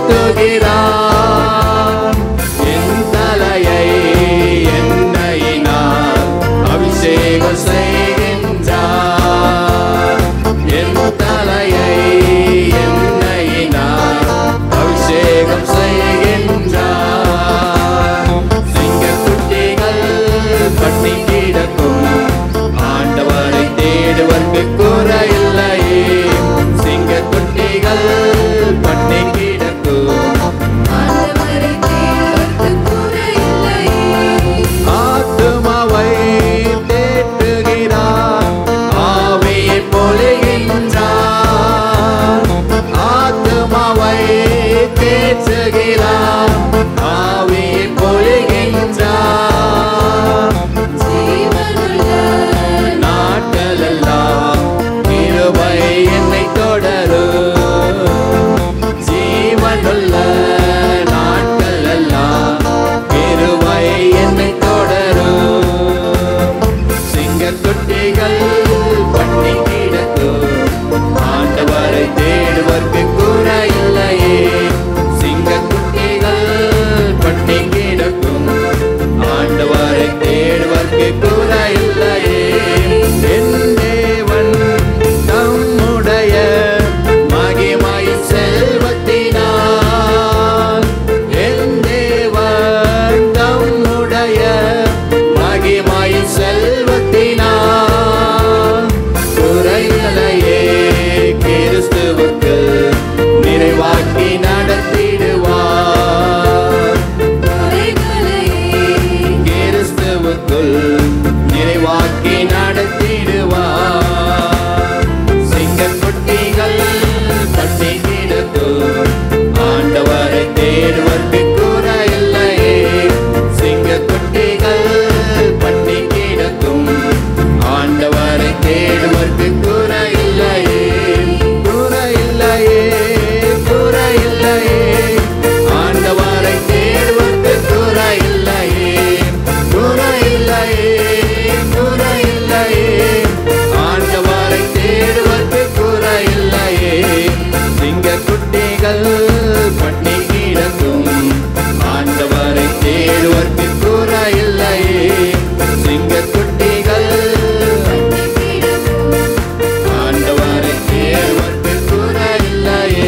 தேற்றுகிறார் என் தலையை எண்ணெயினால் அபிஷேகம் செய்கின்றார் என் தலையை எண்ணெயினால் அபிஷேகம் செய்கின்றார் சிங்கக்குட்டிகள் பட்டி கிடக்கும் ஆண்டவரை தேடுவதற்கு குறையில்லையே சிங்கக்குட்டிகள் பட்டி கிடக்கும் ஆண்டவரை தேடுவதற்கு குறையில்லையே ஆத்துமாவை தேற்றுகிறார் ஆவியை பொழிகின்றார் ஆத்துமாவை தேற்றுகிறார் ஆவியை பொழிகின்றார் ஜீவனுள்ள நாட்களெல்லாம் கிருபை என்னை தொடரும் ஜீவனுள்ள நாட்களெல்லாம் கிருபை என்னை தொடரும் சிங்கக்குட்டிகள் பண்ணி கிடக்கும் ஆண்டவரை தேடுவதற்கு குறையில்லையே சிங்கக்குட்டிகள் பண்ணி கிடக்கும் ஆண்டவரை தேடுவதற்கு குறையில்லையே என் தேவன் நம்முடைய மகிமை செல்வத்தினால் என் தேவன் நம்முடைய மகிமை செல்வத்தினால் குறைகளையே கிறிஸ்துவுக்கு நிறைவாக்கி நடத்திடுவார் குறைகளையே கிறிஸ்துவுக்குள் நிறைவாக்கி நடத்திடுவார் சிங்கக்குட்டிகள் பட்டி கிடக்கும் ஆண்டவரை தேடுவதற்கு குறையில்லையே சிங்கக்குட்டிகள் பட்டி கிடக்கும் ஆண்டவரை தேடுவதற்கு குறையில்லையே குறையில்லையே குறையில்லையே ஆண்டவரை தேடுவதற்கு குறையில்லையே குறையில்லையே குறையில்லையே ஆண்டவரை தேடுவதற்கு குறையில்லையே சிங்கக்குட்டிகள் பட்டி கிடக்கும் ஆண்டவரை தேடுவதற்கு குறையில்லையே சிங்கக்குட்டிகள் ஆண்டவரை தேடுவதற்கு குறையில்லையே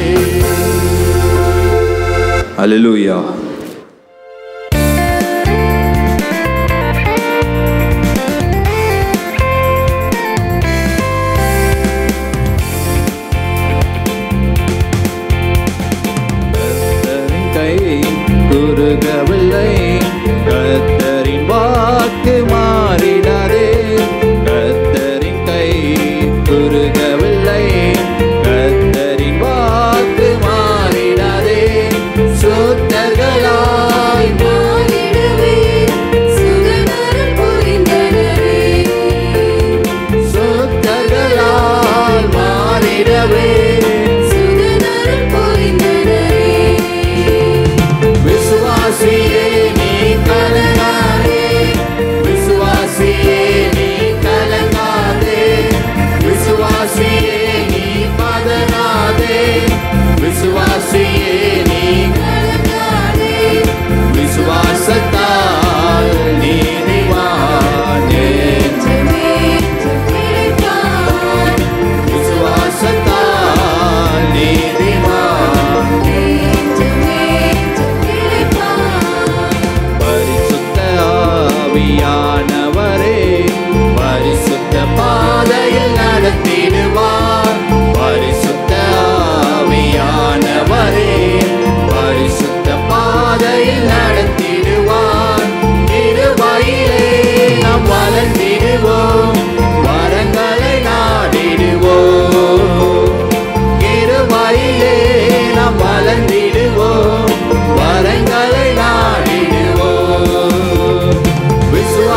Hallelujah. கர்த்தரின் கை குறுகவில்லை கர்த்தரின் வாக்கு மாறிடாதே கர்த்தரின் கை குறுகவில்லை கர்த்தரின் வாக்கு மாறிடாதே சுத்தர்களாய் மாறிடவே சுகநலம் புரிந்தனரே சுத்தர்களால் மாறிடவே சுகநலம் புரிந்தனரே விசுவாசியே நீ கலங்காதே விசுவாசியே நீ கலங்காதே விசுவாசியே நீ பதறாதே விசுவாசியே நீ கலங்காதே விசுவாசத்தால் நீதிவானே ஜெபேற்று கிடைப்பார் விசுவாசத்தால் நீதிவான் ஜெபேற்று கிடைப்பார் பரிசுத்த ஆவியானவரே பரிசுத்த பாதையில் நடத்திடுவார் பரிசுத்த ஆவியானவரே பரிசுத்த பாதையில் நடத்திடுவார் இருவயிலே நாம் வளர்ந்திடுவோம் வரங்களை நாடிடுவோம் இருவயிலே நாம் வளர்ந்திடுவோம் வரங்களை நாடிடுவோம்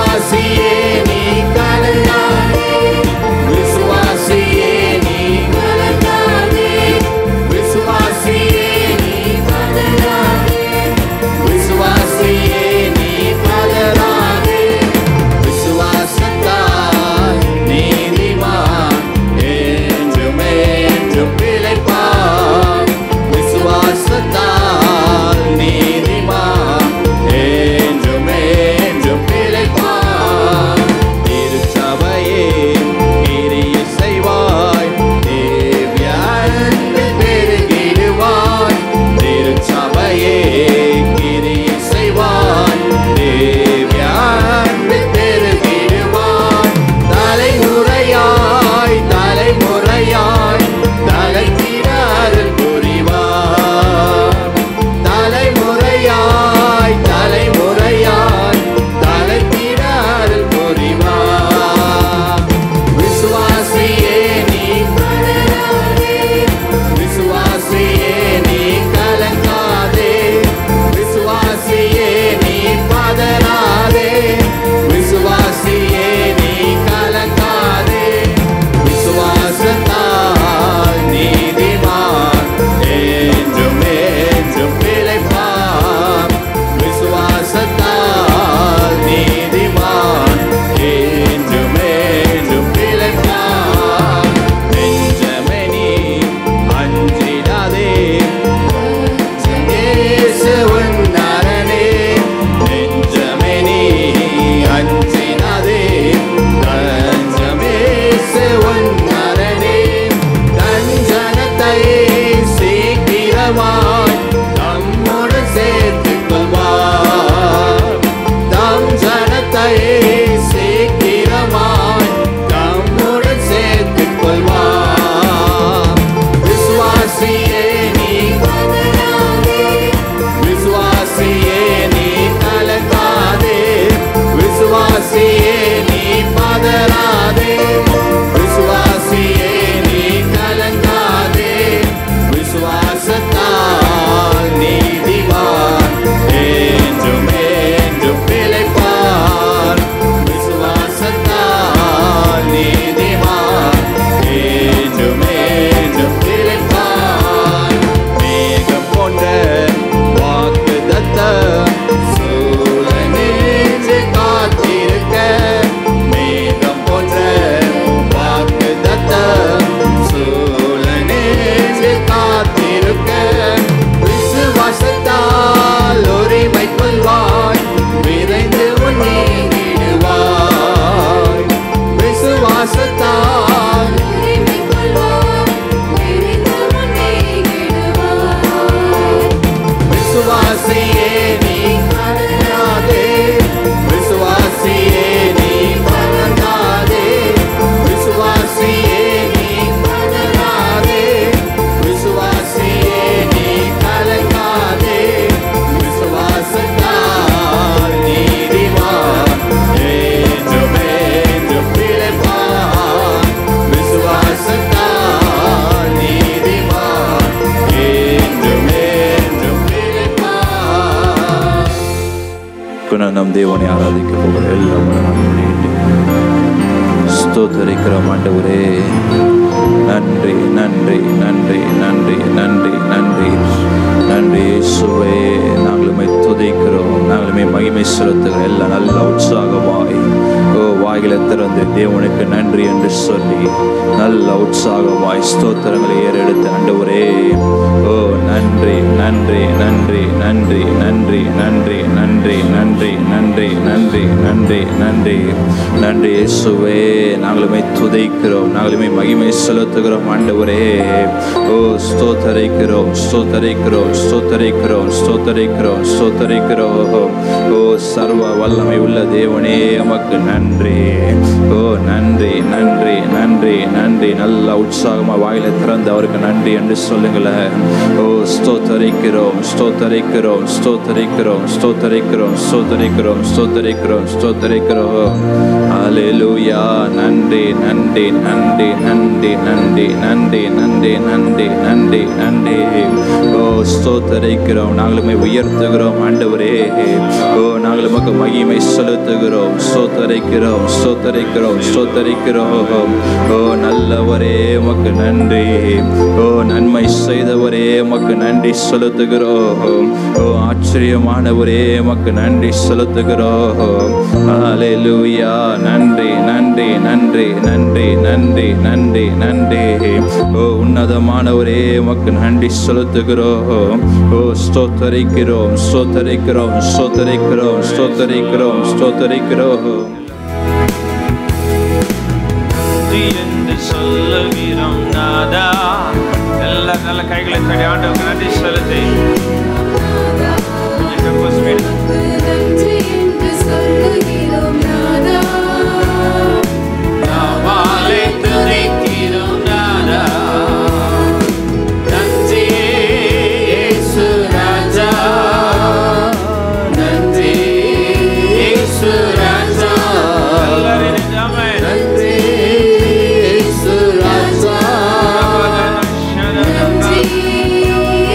தேவனை ஆராதிக்க போகிற எல்லாம் பண்ணிட்டு ஸ்தோத்தரிக்கிறோம் ஆண்டவரே நன்றி நன்றி நன்றி நன்றி நன்றி நன்றி நன்றி இயேசுவே நாங்களுமே துதிக்கிறோம் நாங்களுமே மகிமை செலுத்துகிறோம் எல்லாம் நல்ல உற்சாகமாய் ஓ வாயில திறந்து தேவனுக்கு நன்றி என்று சொல்லி நல்ல உற்சாகமாய் ஸ்தோத்திரங்களை ஏறெடுத்து ஆண்டவரே ஓ நன்றி நன்றி நன்றி நன்றி நன்றி நன்றி நன்றி நன்றி நன்றி நன்றி நன்றி நன்றி நன்றி இயேசுவே நாங்களுமே துதைக்கிறோம் நாங்களுமே மகிமை செலுத்துகிறோம் ஆண்டவரே ஓ ஸ்தோத்தரிக்கிறோம் ஸ்தோத்தரிக்கிறோம் ஸ்தோத்தரிக்கிறோம் ஸ்தோத்தரிக்கிறோம் ஸ்தோத்தரிக்கிறோம் ஓ சர்வ வல்லமை உள்ள தேவனே உமக்கு நன்றி ஓ நன்றி நன்றி நன்றி நன்றி நல்ல உற்சாகமா வாயில திறந்து அவருக்கு நன்றி என்று சொல்லுங்களேன் ஓ ஸ்தோத்தரிக்கிறோம் ஸ்தோத்தரிக்கிறோம் ஸ்தோத்தரிக்கிறோம் ஸ்தோத்தரிக்கிறோம் ஸ்தோத்தரிக்கிறோம் ஸ்தோத்தரிக்கிறோம் ஸ்தோத்தரிக்கிறோம் ஹalleluya நன்றி நன்றி நன்றி நன்றி நன்றி நன்றி நன்றி நன்றி நன்றி நன்றி ஓ ஸ்தோத்தரிக்கிறோம் நாங்களுமே உயர்த்துகிறோம் ஆண்டவரே ஓ நாங்கள் உமக்கு மகிமை செலுத்துகிறோம் ஸ்தோத்தரிக்கிறோம் ஸ்தோத்தரிக்கிறோம் ஸ்தோத்தரிக்கிறோம் ஓ நல்லவரே உமக்கு நன்றி ஓ நன்மை செய்தவரே உமக்கு நன்றி செலுத்துகிறோம் ஓ ஆச்சரியமானவரே உமக்கு நன்றி செலுத்துகிறோம் ஹalleluya நன்றி நன்றி நன்றி நன்றி நன்றி நன்றி நன்றி ஓ உன்னதமானவரே உமக்கு நன்றி செலுத்துகிறோம் ஓ ஸ்தோத்தரிக்கிறோம் ஸ்தோத்தரிக்கிறோம் ஸ்தோத்தரிக்கிறோம் ஸ்தோத்தரிக்கிறோம் ஸ்தோத்தரிக்கிறோம் நன்றி என்று சொல்லுகிறோம் நாதா எல்லா நல்ல கைகளை தடி ஆண்டவருக்கு நன்றி செலுத்தி எங்க கோஸ்மேடு நன்றி என்று சொல்லுகிறோம் நாதா நாவாலே துதிக்கிறோம் நாதா. நன்றி இயேசு ராஜா. நன்றி இயேசு ராஜா. எல்லாரும் நிஜாமே நன்றி இயேசு ராஜா. நன்றி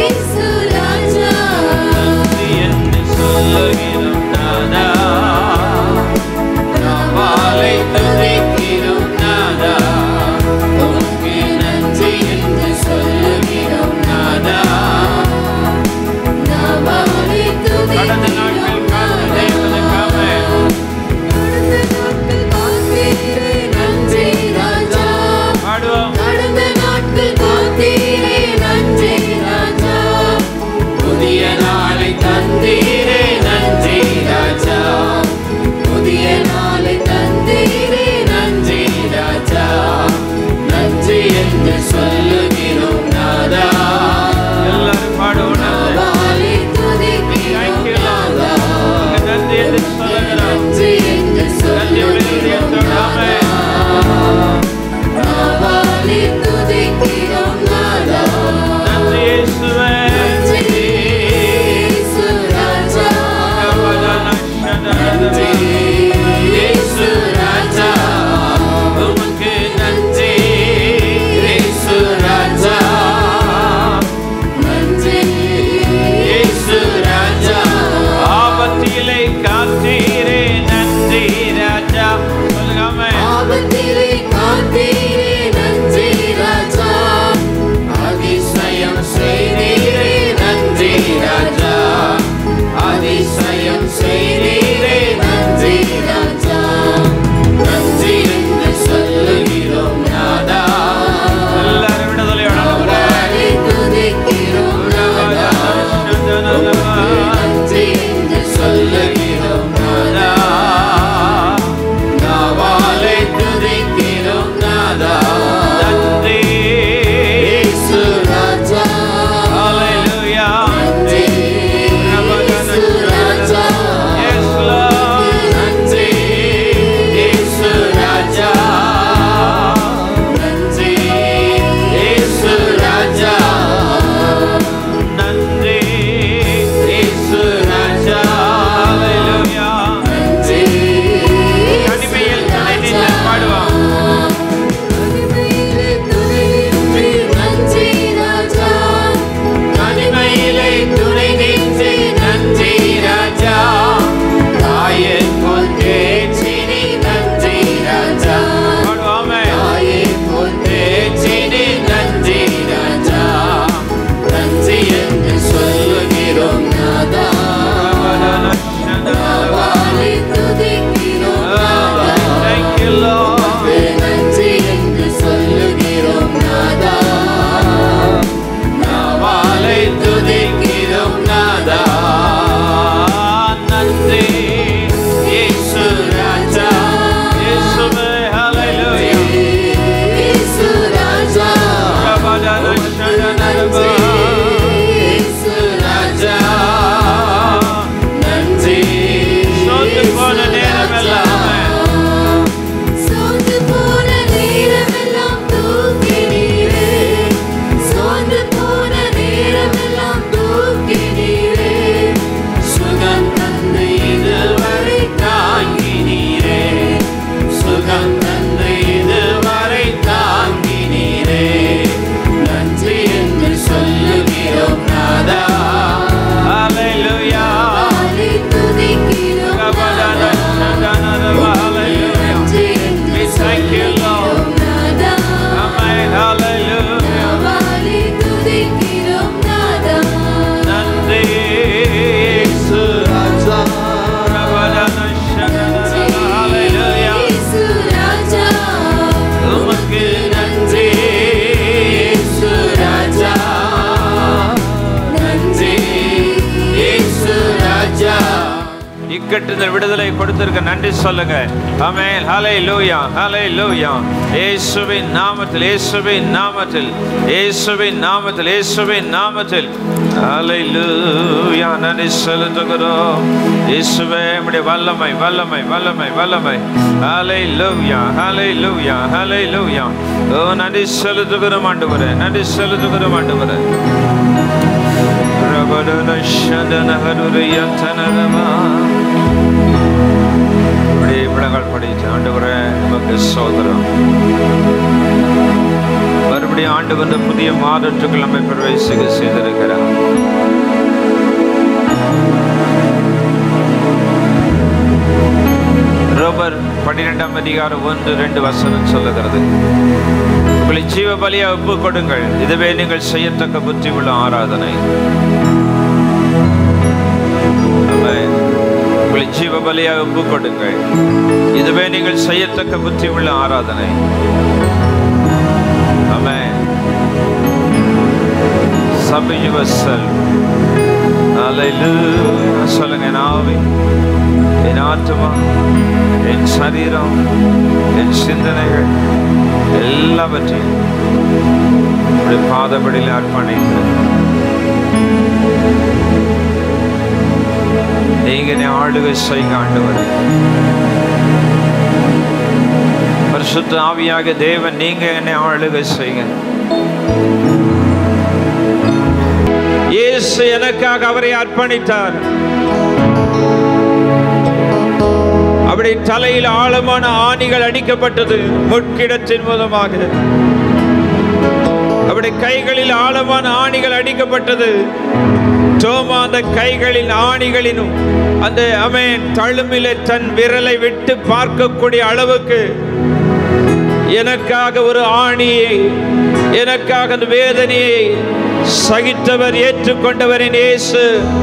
அதிலிருந்து விடுதலை கொடுத்திருக்க நன்றி சொல்லுங்க ஆமென் ஹலே லூயா ஹலே லூயா இயேசுவின் நாமத்தில் இயேசுவின் நாமத்தில் இயேசுவின் நாமத்தில் இயேசுவின் நாமத்தில் ஹலே லூயா நன்றி செலுத்துகிறோம் இயேசுவே நம்முடைய வல்லமை வல்லமை வல்லமை வல்லமை ஹலே லூயா ஹலே லூயா ஹலே லூயா ஓ நன்றி செலுத்துகிறோம் ஆண்டவரே நன்றி செலுத்துகிறோம் ஆண்டவரே அப்படியே விடங்கள் படிச்சு ஆண்டவரே நமக்கு சோதரம் மறுபடியும் ஆண்டு வந்த புதிய மாதத்துக்குள் நம்மை பிரவேசிக்க செய்திருக்கிறார் ரோபர் பன்னிரெண்டாம் அதிகாரம் ஒன்று ரெண்டு வசனம் சொல்லுகிறது உங்களை ஜீவ பலியா ஒப்பு கொடுங்கள் இதுவே நீங்கள் செய்யத்தக்க புத்தி உள்ள ஆராதனை ஆமென். உங்களை ஜீவ பலியா ஒப்பு கொடுங்கள் இதுவே நீங்கள் செய்யத்தக்க புத்தி உள்ள ஆராதனை ஆமென் Submit yourself. Hallelujah. சொல்லுங்க என் ஆவி என் ஆத்மா என் சரீரம் என் சிந்தனைகள் எல்லாவற்றையும் உடைய பாதப்படியில் அர்ப்பணித்து நீங்க என்னை ஆளுகை செய்ய ஆண்டவர் பரிசுத்த ஆவியாக தேவன் நீங்க என்னை ஆளுகை செய்யுங்க இயேசு எனக்காக அவரை அர்ப்பணித்தார் அவருடைய தலையில் ஆழமான ஆணிகள் அடிக்கப்பட்டது முட்கிடத்தின் மூலமாக அவருடைய கைகளில் ஆழமான ஆணிகள் அடிக்கப்பட்டது தோமா அந்த கைகளின் ஆணிகளினும் அந்த அவன் தழும்பிலே தன் விரலை விட்டு பார்க்கக்கூடிய அளவுக்கு எனக்காக ஒரு ஆணியை எனக்காக அந்த வேதனையை சகித்தவர் ஏற்றுக்கொண்டவரின் இயேசு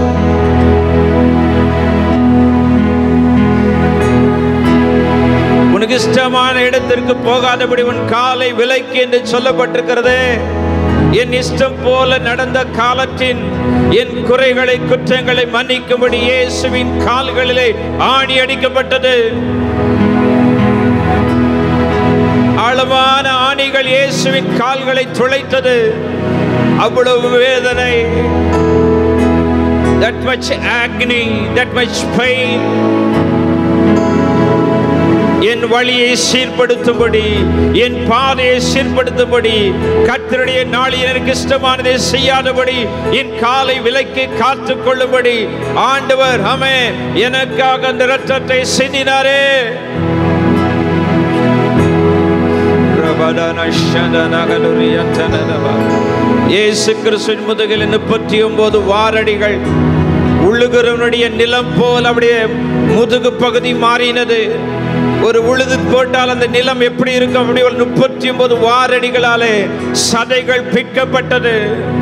உனக்கு இஷ்டமான இடத்திற்கு போகாதபடி உன் காலை விலைக்கு என்று சொல்லப்பட்டிருக்கிறது என் இஷ்டம் போல நடந்த காலத்தின் என் குறைகளை குற்றங்களை மன்னிக்கும்படி இயேசுவின் கால்களிலே ஆணி அடிக்கப்பட்டது ஆழமான ஆணிகள் இயேசுவின் கால்களை துளைத்தது அவ்வளவு வேதனை that much agony that much pain என் வழியை சீர்படுத்தும்படி என் பாதையை சீர்படுத்தும்படி கர்த்தருடைய நாளில் எனக்கு இஷ்டமானதை செய்யாதபடி என் காலை விலைக்கு காத்து கொள்ளும்படி ஆண்டவர் அமே எனக்காக அந்த ரத்தத்தை சிந்தினாரே இயேசு கிறிஸ்துவின் முதுகில் முப்பத்தி ஒன்பது வாரடிகள் உழுகிறவனுடைய நிலம் போல் அப்படியே முதுகு பகுதி மாறினது ஒரு உழுது போட்டால் அந்த நிலம் எப்படி இருக்கும் அப்படி ஒரு முப்பத்தி ஒன்பது வாரடிகளாலே சதைகள் பிக்கப்பட்டது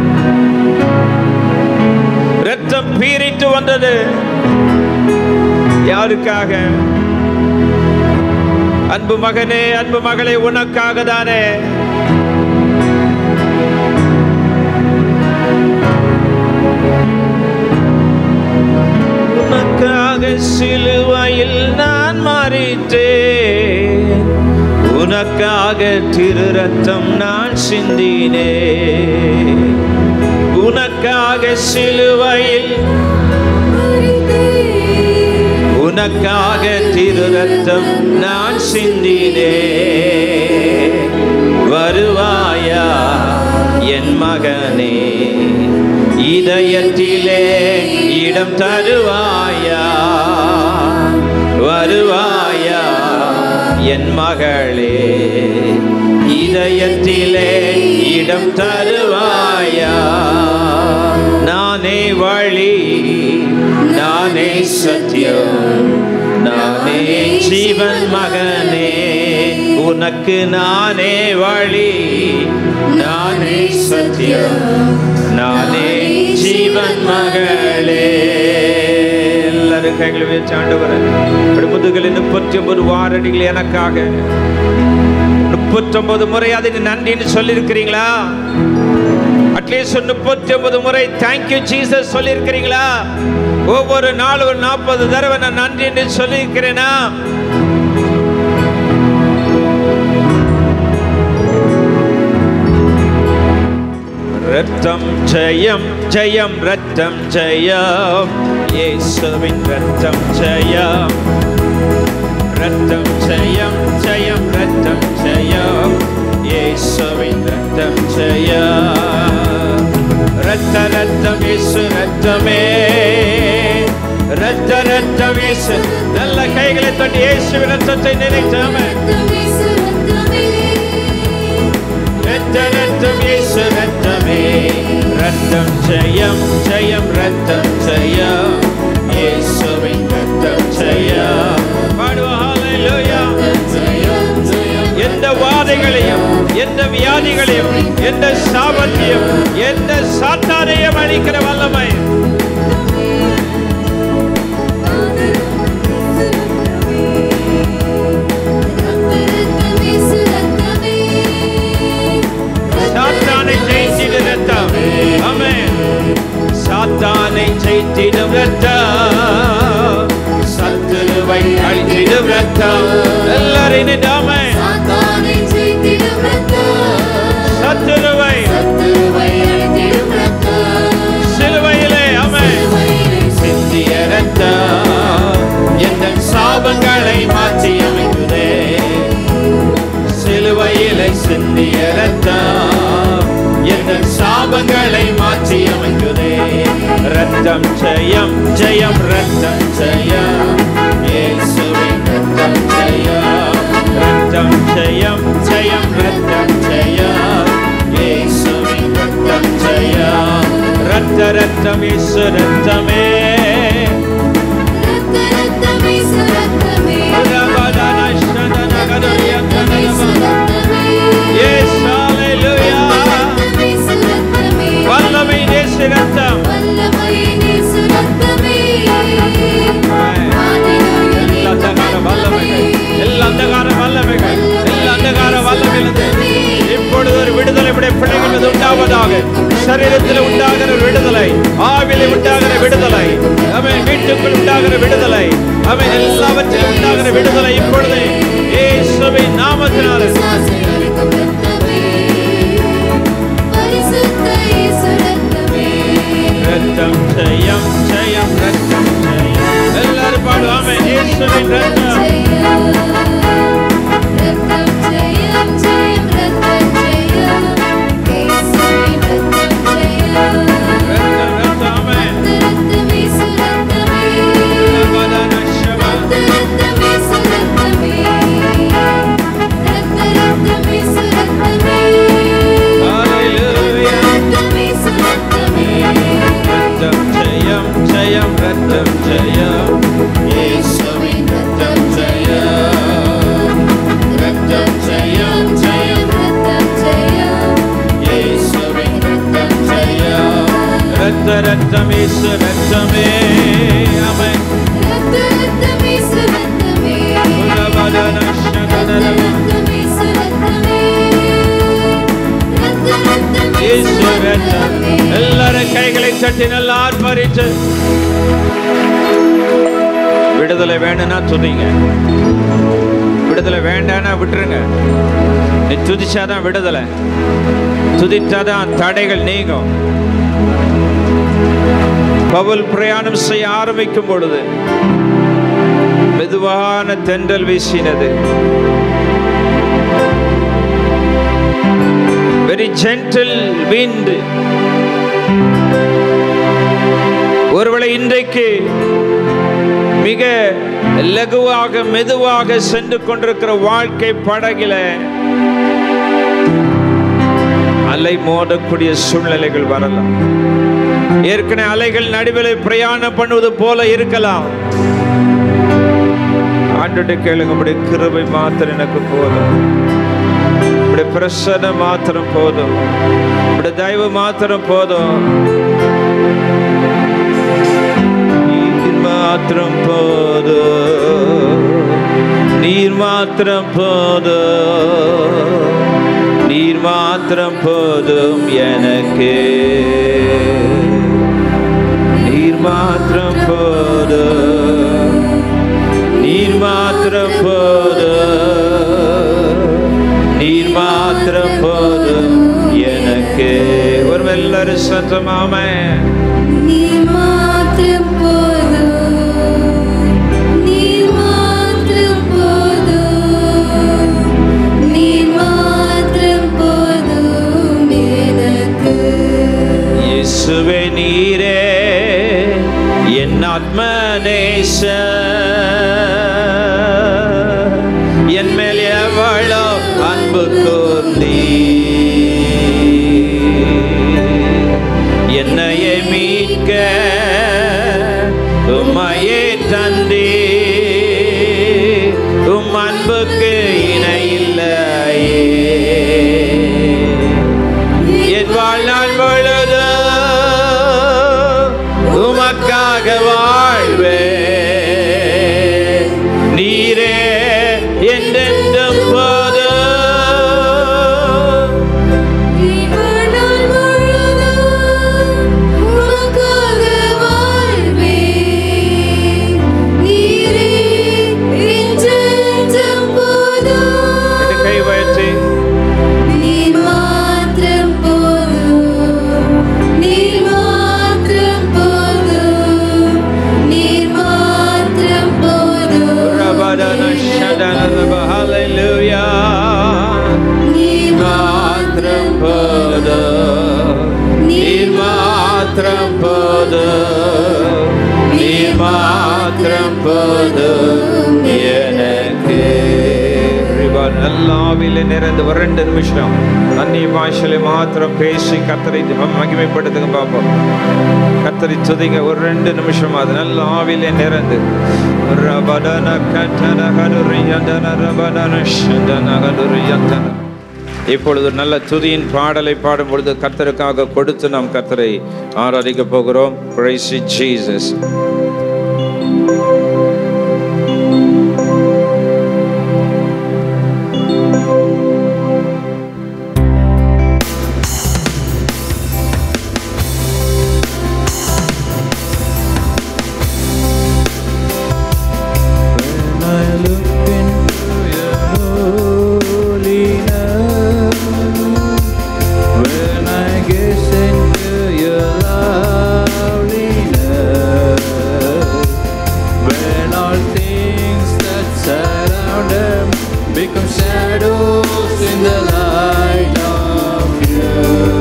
ரத்தம் பீரிட்டு வந்தது யாருக்காக அன்பு மகனே அன்பு மகளே உனக்காக தானே உனக்காக சிலுவையில் நான் மாறிட்டேன் உனக்காக திரு ரத்தம் நான் சிந்தினேன் உனக்காக சிலுவையில் உனக்காக திரு ரத்தம் நான் சிந்தினே வருவாயா என் மகனே இதயத்திலே இடம் தருவாயா வருவாயா என் மகளே இதயத்திலே இடம் தருவாயா நானே வழி நானே சத்தியம் நானே ஜீவன் மகனே உனக்கு நானே வழி நானே சத்தியம் நானே ஜீவன் மகளே எல்லாரும் கைகளை வச்சு ஆண்டவர் முதுகில் முப்பத்தி ஒன்பது வாரடிகள் எனக்காக முப்பத்தி ஒன்பது முறை அதை நன்றின்னு சொல்லியிருக்கிறீங்களா அட்லீஸ்ட் முப்பத்தி ஒன்பது முறை தேங்க்யூ ஜீசஸ் சொல்லியிருக்கிறீங்களா ஒவ்வொரு நாளும் ஒரு நாற்பது தடவை நான் நன்றி என்று சொல்லியிருக்கிறேனா ரத்தம் ஜெயம் ஜெயம் ரத்தம் ஜெயம் இயேசுவின் ரத்தம் ஜெயம் ரத்தம் ஜெயம் ஜெயம் ரத்தம் ஜெயம் இயேசுவின் ரத்தம் ஜெயம் ரத்த ரத்தம் இயேசு ரத்தமே ரத்த ரத்தம் இயேசு நல்ல கைகளை தட்டி இயேசுவின் ரத்தத்தை நினைத்தாமே ரத்த ரத்தம் இயேசு ரத்தமே ரத்தம் ஜெயம் ஜெயம் ரத்தம் ஜெயம் இயேசுவின் ரத்தம் ஜெயம் பாடுவோம் ஹalleluya எந்த வாதைகளையும் எந்த வியாதிகளையும் எந்த சாபத்தையும் எந்த சாத்தானையும் அழிக்கிற வல்லமை சாத்தானை ஜெயித்திடும் ரத்தம் ஆமென் சாத்தானை ஜெயித்திடும் ரத்தம் சத்துருவை அழித்திடும் ரத்தம் எல்லாரும் நின்றாமே சத்துருவை சிலுவையிலே ஆமென் சிந்திய ரத்தம் எந்த சாபங்களை மாற்றி அமைக்குதே சிலுவையிலே சிந்திய ரத்தம் எந்த சாபங்களை மாற்றி அமைக்குதே ரத்தம் ஜெயம் ஜெயம் ரத்தம் ஜெயம் இயேசுவின் ரத்தம் ஜெயம் ரத்தம் ஜெயம் ஜெயம் ரத்தம் ஜெயம் இயேசுவின் ரத்தம் ஜெயம் ரத்த ரத்தம் இயேசு ரத்தமே Yes, hallelujah. வல்லமை இயேசு ரத்தம் எல்லா அந்தகார வல்லமைகள் எல்லா அந்தகார வல்லமைகள் எல்லா அந்தகார வல்லமையிலிருந்து இப்பொழுது ஒரு விடுதலை உடைய பிள்ளைகள் உண்டாவதாக சரீரத்தில் உண்டாகிற விடுதலை ஆவிலே உண்டாகிற விடுதலை அவன் வீட்டுக்குள் உண்டாகிற விடுதலை அவன் எல்லாவற்றிலும் உண்டாகிற விடுதலை இப்பொழுது இயேசுவின் நாமத்தினால ரத்தம் ஜெயம் ஜெயம் ரத்தம் ஜெயம் எல்லாரும் பாடுவாமே இயேசுவின் ரத்தம் ரத்தம் ரத்தமே லபதன ஷபா ஹalleluya ரத்தம் ஜெயம் ஜெயம் ரத்தம் ஜெயம் இயேசுவின் ரத்தம் ஜெயம் ரத்தம் ஜெயம் ஜெயம் இயேசுவின் ரத்தம் ஜெயம் ரத்த ரத்தம் இயேசு ரத்தமே ஆமென் லபதன ஷகதன இயேசு ரத்தம் எல்லாரும் கைகளை தட்டி நல்லா ஆர்ப்பரித்து விடுதலை வேணும்னா துதிங்க விடுதலை வேண்டாம்னா விட்டுருங்க நீ துதிச்சாதான் விடுதலை துதித்தாதான் தடைகள் நீங்கும் பவுல் பிரயாணம் செய்ய ஆரம்பிக்கும் பொழுது மெதுவான தென்றல் வீசினது வெரி ஜென்டில் wind ஒருவேளை இன்றைக்கு மிக லகுவாக மெதுவாக சென்று கொண்டிருக்கிற வாழ்க்கை படகில அலை மோதக்கூடிய சூழ்நிலைகள் வரலாம் ஏற்கனவே அலைகள் நடுவில் பிரயாணம் பண்ணுவது போல இருக்கலாம் ஆண்டுட்டு கேளுங்க உம்முடைய கிருபை மாத்திரம் எனக்கு போதும் உம்முடைய பிரசன மாத்திரம் போதும் உம்முடைய தயவு மாத்திரம் போதும் நீர் மாத்திரம் போதும் நீர் மாத்திரம் போதும் நீர் மாத்திரம் போதும் எனக்கு நீர் மாத்திரம் போதும் நீர் மாத்திரம் போதும் நீர் மாத்திரம் போதும் எனக்கு ஒரு எல்லாரும் சத்தமாமே நீர் மாத்திரம் போதும் நீர் மாத்திரம் போதும் நீர் மாத்திரம் போதும் எனக்கு இயேசுவே நீரே என் ஆத்மநேச என் மேல் எவ்வளோ அன்பு கூர்ந்தீ என்னையே மீட்க உம்மையே தந்தீ உம் அன்புக்கு இணையில்லையே என் வாழ்நாள் பொழுது உமக்காக வாழ்வே நீரே என்றென்றும் போது நீவாழ்நாள் முழுதும் உமக்காக வாழ்வேன். நீரே என்றென்றும் போதும். கை வயற்றி நீர் மாத்திரம் போதும். நீர் மாத்திரம் போதும். நீர் மாத்திரம் போதும். ரபதன ஷதன ரப ஹalleluya நீர் மாத்திரம் போது நீர் மாத்திரம் போது நீர் மாத்திரம் போது எனக்கு ரிவான் எல்லாவில நிறைந்து ஒரு ரெண்டு நிமிஷம் அந்நிய பாஷையில மாத்திரம் பேசி கத்தரை மகிமைப்படுத்துங்க பாப்போம் கத்தரி துதிங்க ஒரு ரெண்டு நிமிஷம் அது நல்ல ஆவிலே நிறைந்து ரபடன கட்டன கடுரியந்தன ரபடன ஷந்தன கடுரியந்தன இப்பொழுது ஒரு நல்ல துதியின் பாடலை பாடும் பொழுது கர்த்தருக்காக கொடுத்து நாம் கர்த்தரை ஆராதிக்க போகிறோம் Praise you, Jesus When I look into your holiness, when I gaze into your loveliness, when all things that surround them become shadows in the light of you.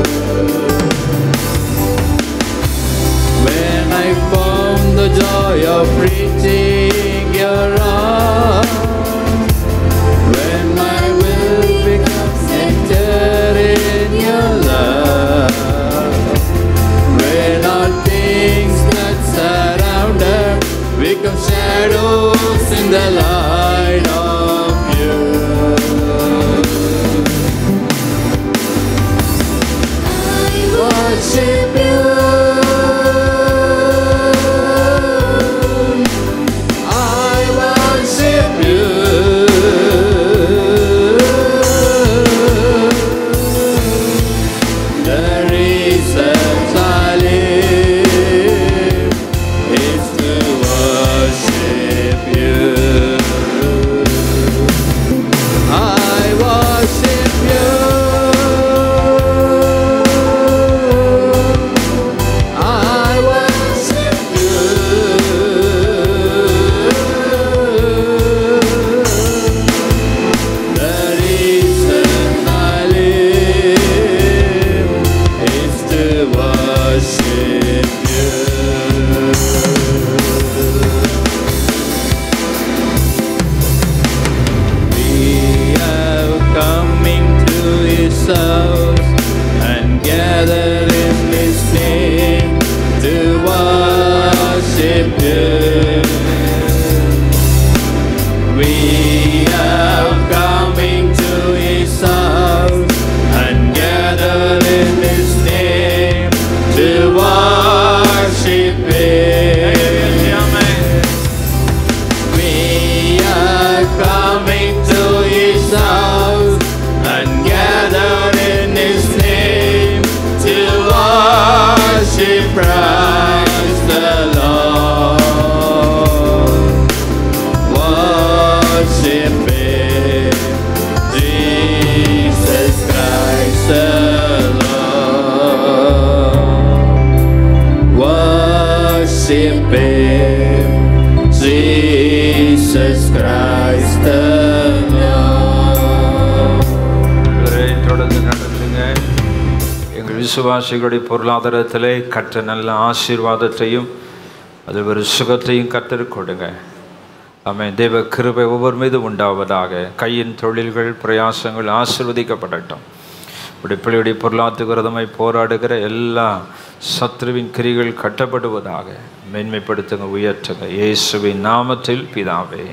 When I found the joy of reaching your arms, when my will becomes centered in your love, when all things that surround them become shadows in the light of you. I worship you. I worship you. The reason I live is to worship you. I worship you. I worship you. The reason I live is to worship you. We are coming to His house and gathered in His name to worship you. We are coming to His house and gathered in His name to worship Praise the Lord. Worship Him, Jesus Christ the Lord. Worship Him, Jesus Christ the Lord. இவரை தொடர்ந்து நடத்துங்க எங்கள் விசுவாசிகளுடைய பொருளாதாரத்திலே கற்ற நல்ல ஆசீர்வாதத்தையும் அது ஒரு சுகத்தையும் கத்தர் கொடுங்க ஆமென் தேவ கிருபை ஒவ்வொரு மீது உண்டாவதாக கையின் தொழில்கள் பிரயாசங்கள் ஆசீர்வதிக்கப்படட்டும் இப்படி பிள்ளையுடைய பொருளாதார விரதமாய் போராடுகிற எல்லா சத்ருவின் கிரிகள் கட்டப்படுவதாக மேன்மைப்படுத்துங்க உயர்த்துங்க இயேசுவின் நாமத்தில் பிதாவே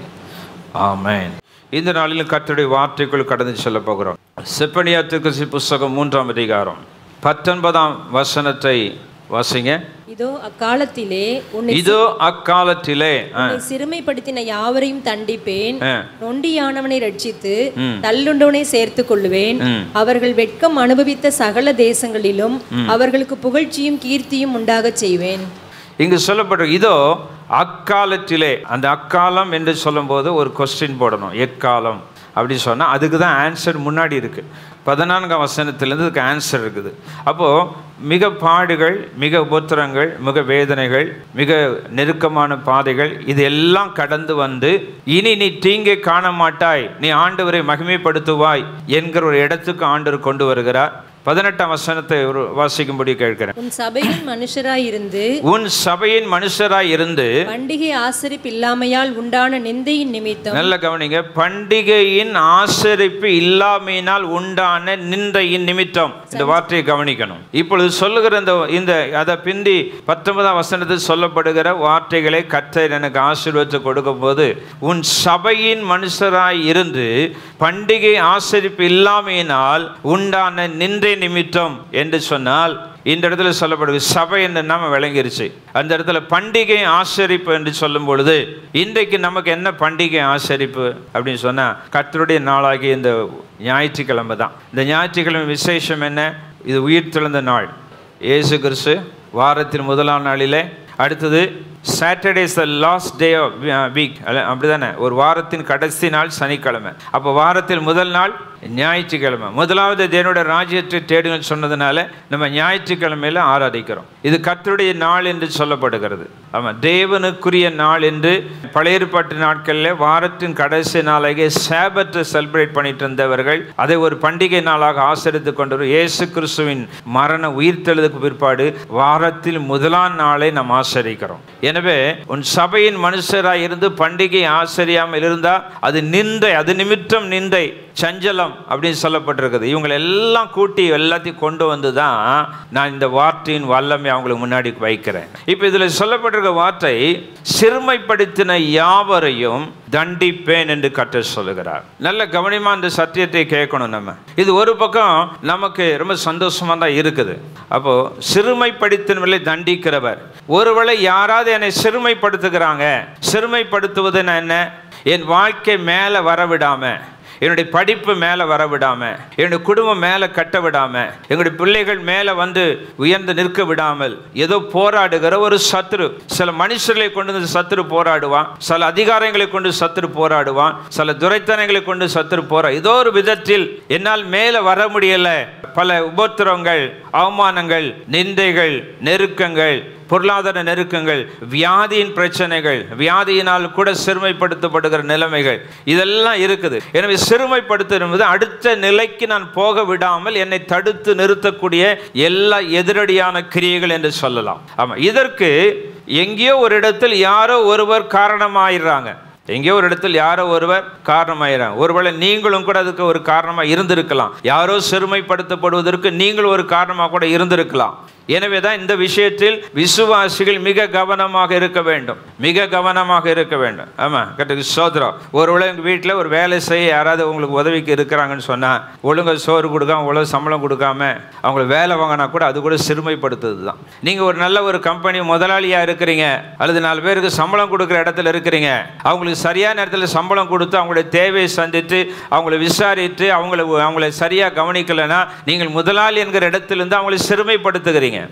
ஆமென் இந்த நாளிலும் கர்த்தருடைய வார்த்தைக்குள் கடந்து செல்ல போகிறோம் செப்பனியா திருக்கசி புஸ்தகம் மூன்றாம் அதிகாரம் பத்தொன்பதாம் வசனத்தை வாசிங்க இதோ அக்காலத்திலே உன்னை இதோ அக்காலத்திலே ஆ, உன்னை சிறுமைப்படுத்தின யாவரையும் தண்டிப்பேன் ஆ, நொண்டியானவனை ரட்சித்து ம். தள்ளுண்டவனை சேர்த்துக் கொள்ளுவேன் ம். அவர்கள் வெட்கம் அனுபவித்த சகல தேசங்களிலும் அவர்களுக்கு புகழ்ச்சியும் கீர்த்தியும் உண்டாகச் செய்வேன் இங்கு சொல்லப்பட்ட இதோ அக்காலத்திலே அந்த அக்காலம் என்று சொல்லும்போது ஒரு கொஸ்டின் போடணும் எக்காலம் அப்படி சொன்னால் அதுக்கு தான் ஆன்சர் முன்னாடி இருக்குது பதினான்காம் வசனத்திலேருந்து அதுக்கு ஆன்சர் இருக்குது அப்போது மிக பாடுகள் மிக உபத்திரங்கள் மிக வேதனைகள் மிக நெருக்கமான பாதைகள் இது எல்லாம் கடந்து வந்து இனி நீ தீங்கை காண மாட்டாய் நீ ஆண்டவரை மகிமைப்படுத்துவாய் என்கிற ஒரு இடத்துக்கு ஆண்டவர் கொண்டு வருகிறார் பதினெட்டாம் வசனத்தை ஒரு வாசிக்கும்படி கேட்கிறேன் உன் சபையில் மனுஷராயிருந்து உன் சபையின் மனுஷராய் இருந்து பண்டிகை ஆசரிப்பு இல்லாமையால் உண்டான நிந்தையின் நிமித்தம் நல்ல கவனிங்க பண்டிகையின் ஆசரிப்பு இல்லாமையினால் உண்டான நிந்தையின் நிமித்தம் இந்த வார்த்தையை கவனிக்கணும் இப்பொழுது சொல்லுகிற இந்த இந்த அதை பிந்தி பத்தொன்பதாம் வசனத்தில் சொல்லப்படுகிற வார்த்தைகளை கர்த்தர் எனக்கு ஆசீர்வதித்து கொடுக்கும் போது உன் சபையின் மனுஷராய் இருந்து பண்டிகை ஆசரிப்பு இல்லாமையினால் உண்டான நிந்தை நிமித்தம் என்று சொன்னால் இந்த இடத்துல சொல்லப்படுது சபை என்று நாம விளங்கிருச்சு அந்த இடத்துல பண்டிகை ஆசரிப்பு என்று சொல்லும் பொழுது இன்றைக்கு நமக்கு என்ன பண்டிகை ஆசரிப்பு அப்படின்னு சொன்னா கர்த்தருடைய நாளாகிய இந்த ஞாயிற்றுக்கிழமை தான் இந்த ஞாயிற்றுக்கிழமை விசேஷம் என்ன இது உயிர் திறந்த நாள் இயேசு கிறிஸ்து வாரத்தின் முதலாம் நாளிலே அடுத்தது Saturday is the last day of week அப்படி தானே ஒரு வாரத்தின் கடைசி நாள் சனிக்கிழமை அப்போ வாரத்தில் முதல் நாள் ஞாயிற்றுக்கிழமை முதலாவது தேவனுடைய ராஜ்யத்தை தேடுங்கள் சொன்னதுனால நம்ம ஞாயிற்றுக்கிழமையில ஆராதிக்கிறோம் இது கர்த்தருடைய நாள் என்று சொல்லப்படுகிறது ஆமாம் தேவனுக்குரிய நாள் என்று பழைய ஏற்பாட்டு நாட்களில் வாரத்தின் கடைசி நாளாகிய சேபத்தை செலிப்ரேட் பண்ணிட்டு இருந்தவர்கள் அதை ஒரு பண்டிகை நாளாக ஆசரித்து கொண்டு இயேசு கிறிஸ்துவின் மரண உயிர்த்தெழுதுக்கு பிற்பாடு வாரத்தில் முதலாம் நாளை நாம் ஆசரிக்கிறோம் எனவே உன் சபையின் மனுஷராய் இருந்து பண்டிகை ஆசரியாமல் இருந்தா அது நிந்தை அது நிமித்தம் நிந்தை சஞ்சலம் அப்படின்னு சொல்லப்பட்டிருக்குது இவங்களை எல்லாம் கூட்டி எல்லாத்தையும் கொண்டு வந்து தான் நான் இந்த வார்த்தையின் வல்லமை அவங்களுக்கு முன்னாடி வைக்கிறேன் இப்போ இதில் சொல்லப்பட்டிருக்க வார்த்தை சிறுமைப்படுத்தின யாவரையும் தண்டிப்பேன் என்று கற்று சொல்லுகிறார் நல்ல கவனமா இந்த சத்தியத்தை கேட்கணும் நம்ம இது ஒரு பக்கம் நமக்கு ரொம்ப சந்தோஷமா தான் இருக்குது அப்போ சிறுமைப்படுத்தினவர்களை தண்டிக்கிறவர் ஒருவேளை யாராவது என்னை சிறுமைப்படுத்துகிறாங்க சிறுமைப்படுத்துவதுன்னா என்ன என் வாழ்க்கை மேலே வரவிடாம என்னுடைய படிப்பு மேலே வர விடாம என்னுடைய குடும்பம் மேலே கட்ட விடாம எங்களுடைய பிள்ளைகள் மேலே வந்து உயர்ந்து நிற்க விடாமல் ஏதோ போராடுகிற ஒரு சத்துரு சில மனுஷர்களை கொண்டு வந்து சத்துரு போராடுவான் சில அதிகாரங்களை கொண்டு சத்துரு போராடுவான் சில துரைத்தனங்களை கொண்டு சத்துரு போரா ஏதோ ஒரு விதத்தில் என்னால் மேலே வர முடியல பல உபத்திரங்கள் அவமானங்கள் நிந்தைகள் நெருக்கங்கள் பொருளாதார நெருக்கங்கள் வியாதியின் பிரச்சனைகள் வியாதியினால் கூட சிறுமைப்படுத்தப்படுகிற நிலைமைகள் இதெல்லாம் இருக்குது எனவே சிறுமைப்படுத்துவது அடுத்த நிலைக்கு நான் போக விடாமல் என்னை தடுத்து நிறுத்தக்கூடிய எல்லா எதிரடியான கிரியைகள் என்று சொல்லலாம் ஆமா இதற்கு எங்கேயோ ஒரு இடத்தில் யாரோ ஒருவர் காரணமாயிடுறாங்க எங்கேயோ ஒரு இடத்தில் யாரோ ஒருவர் காரணமாயிறாங்க ஒருவேளை நீங்களும் கூட அதுக்கு ஒரு காரணமாக இருந்திருக்கலாம் யாரோ சிறுமைப்படுத்தப்படுவதற்கு நீங்கள் ஒரு காரணமாக கூட இருந்திருக்கலாம் எனவே தான் இந்த விஷயத்தில் விசுவாசிகள் மிக கவனமாக இருக்க வேண்டும் மிக கவனமாக இருக்க வேண்டும் ஆமாம் கட்டுக்கு சோதரம் ஒருவேளை உங்கள் வீட்டில் ஒரு வேலை செய்ய யாராவது உங்களுக்கு உதவிக்கு இருக்கிறாங்கன்னு சொன்னால் ஒழுங்கா சோறு கொடுக்காம ஒழுங்கு சம்பளம் கொடுக்காம அவங்கள வேலை வாங்கினா கூட அது கூட சிறுமைப்படுத்துறது தான் நீங்கள் ஒரு நல்ல ஒரு கம்பெனி முதலாளியாக இருக்கிறீங்க அல்லது நாலு பேருக்கு சம்பளம் கொடுக்குற இடத்துல இருக்கிறீங்க அவங்களுக்கு சரியான இடத்துல சம்பளம் கொடுத்து அவங்களுடைய தேவையை சந்தித்து அவங்கள விசாரித்து அவங்கள அவங்கள சரியாக கவனிக்கலைன்னா நீங்கள் முதலாளி என்கிற இடத்திலிருந்து அவங்களை சிறுமைப்படுத்துகிறீங்க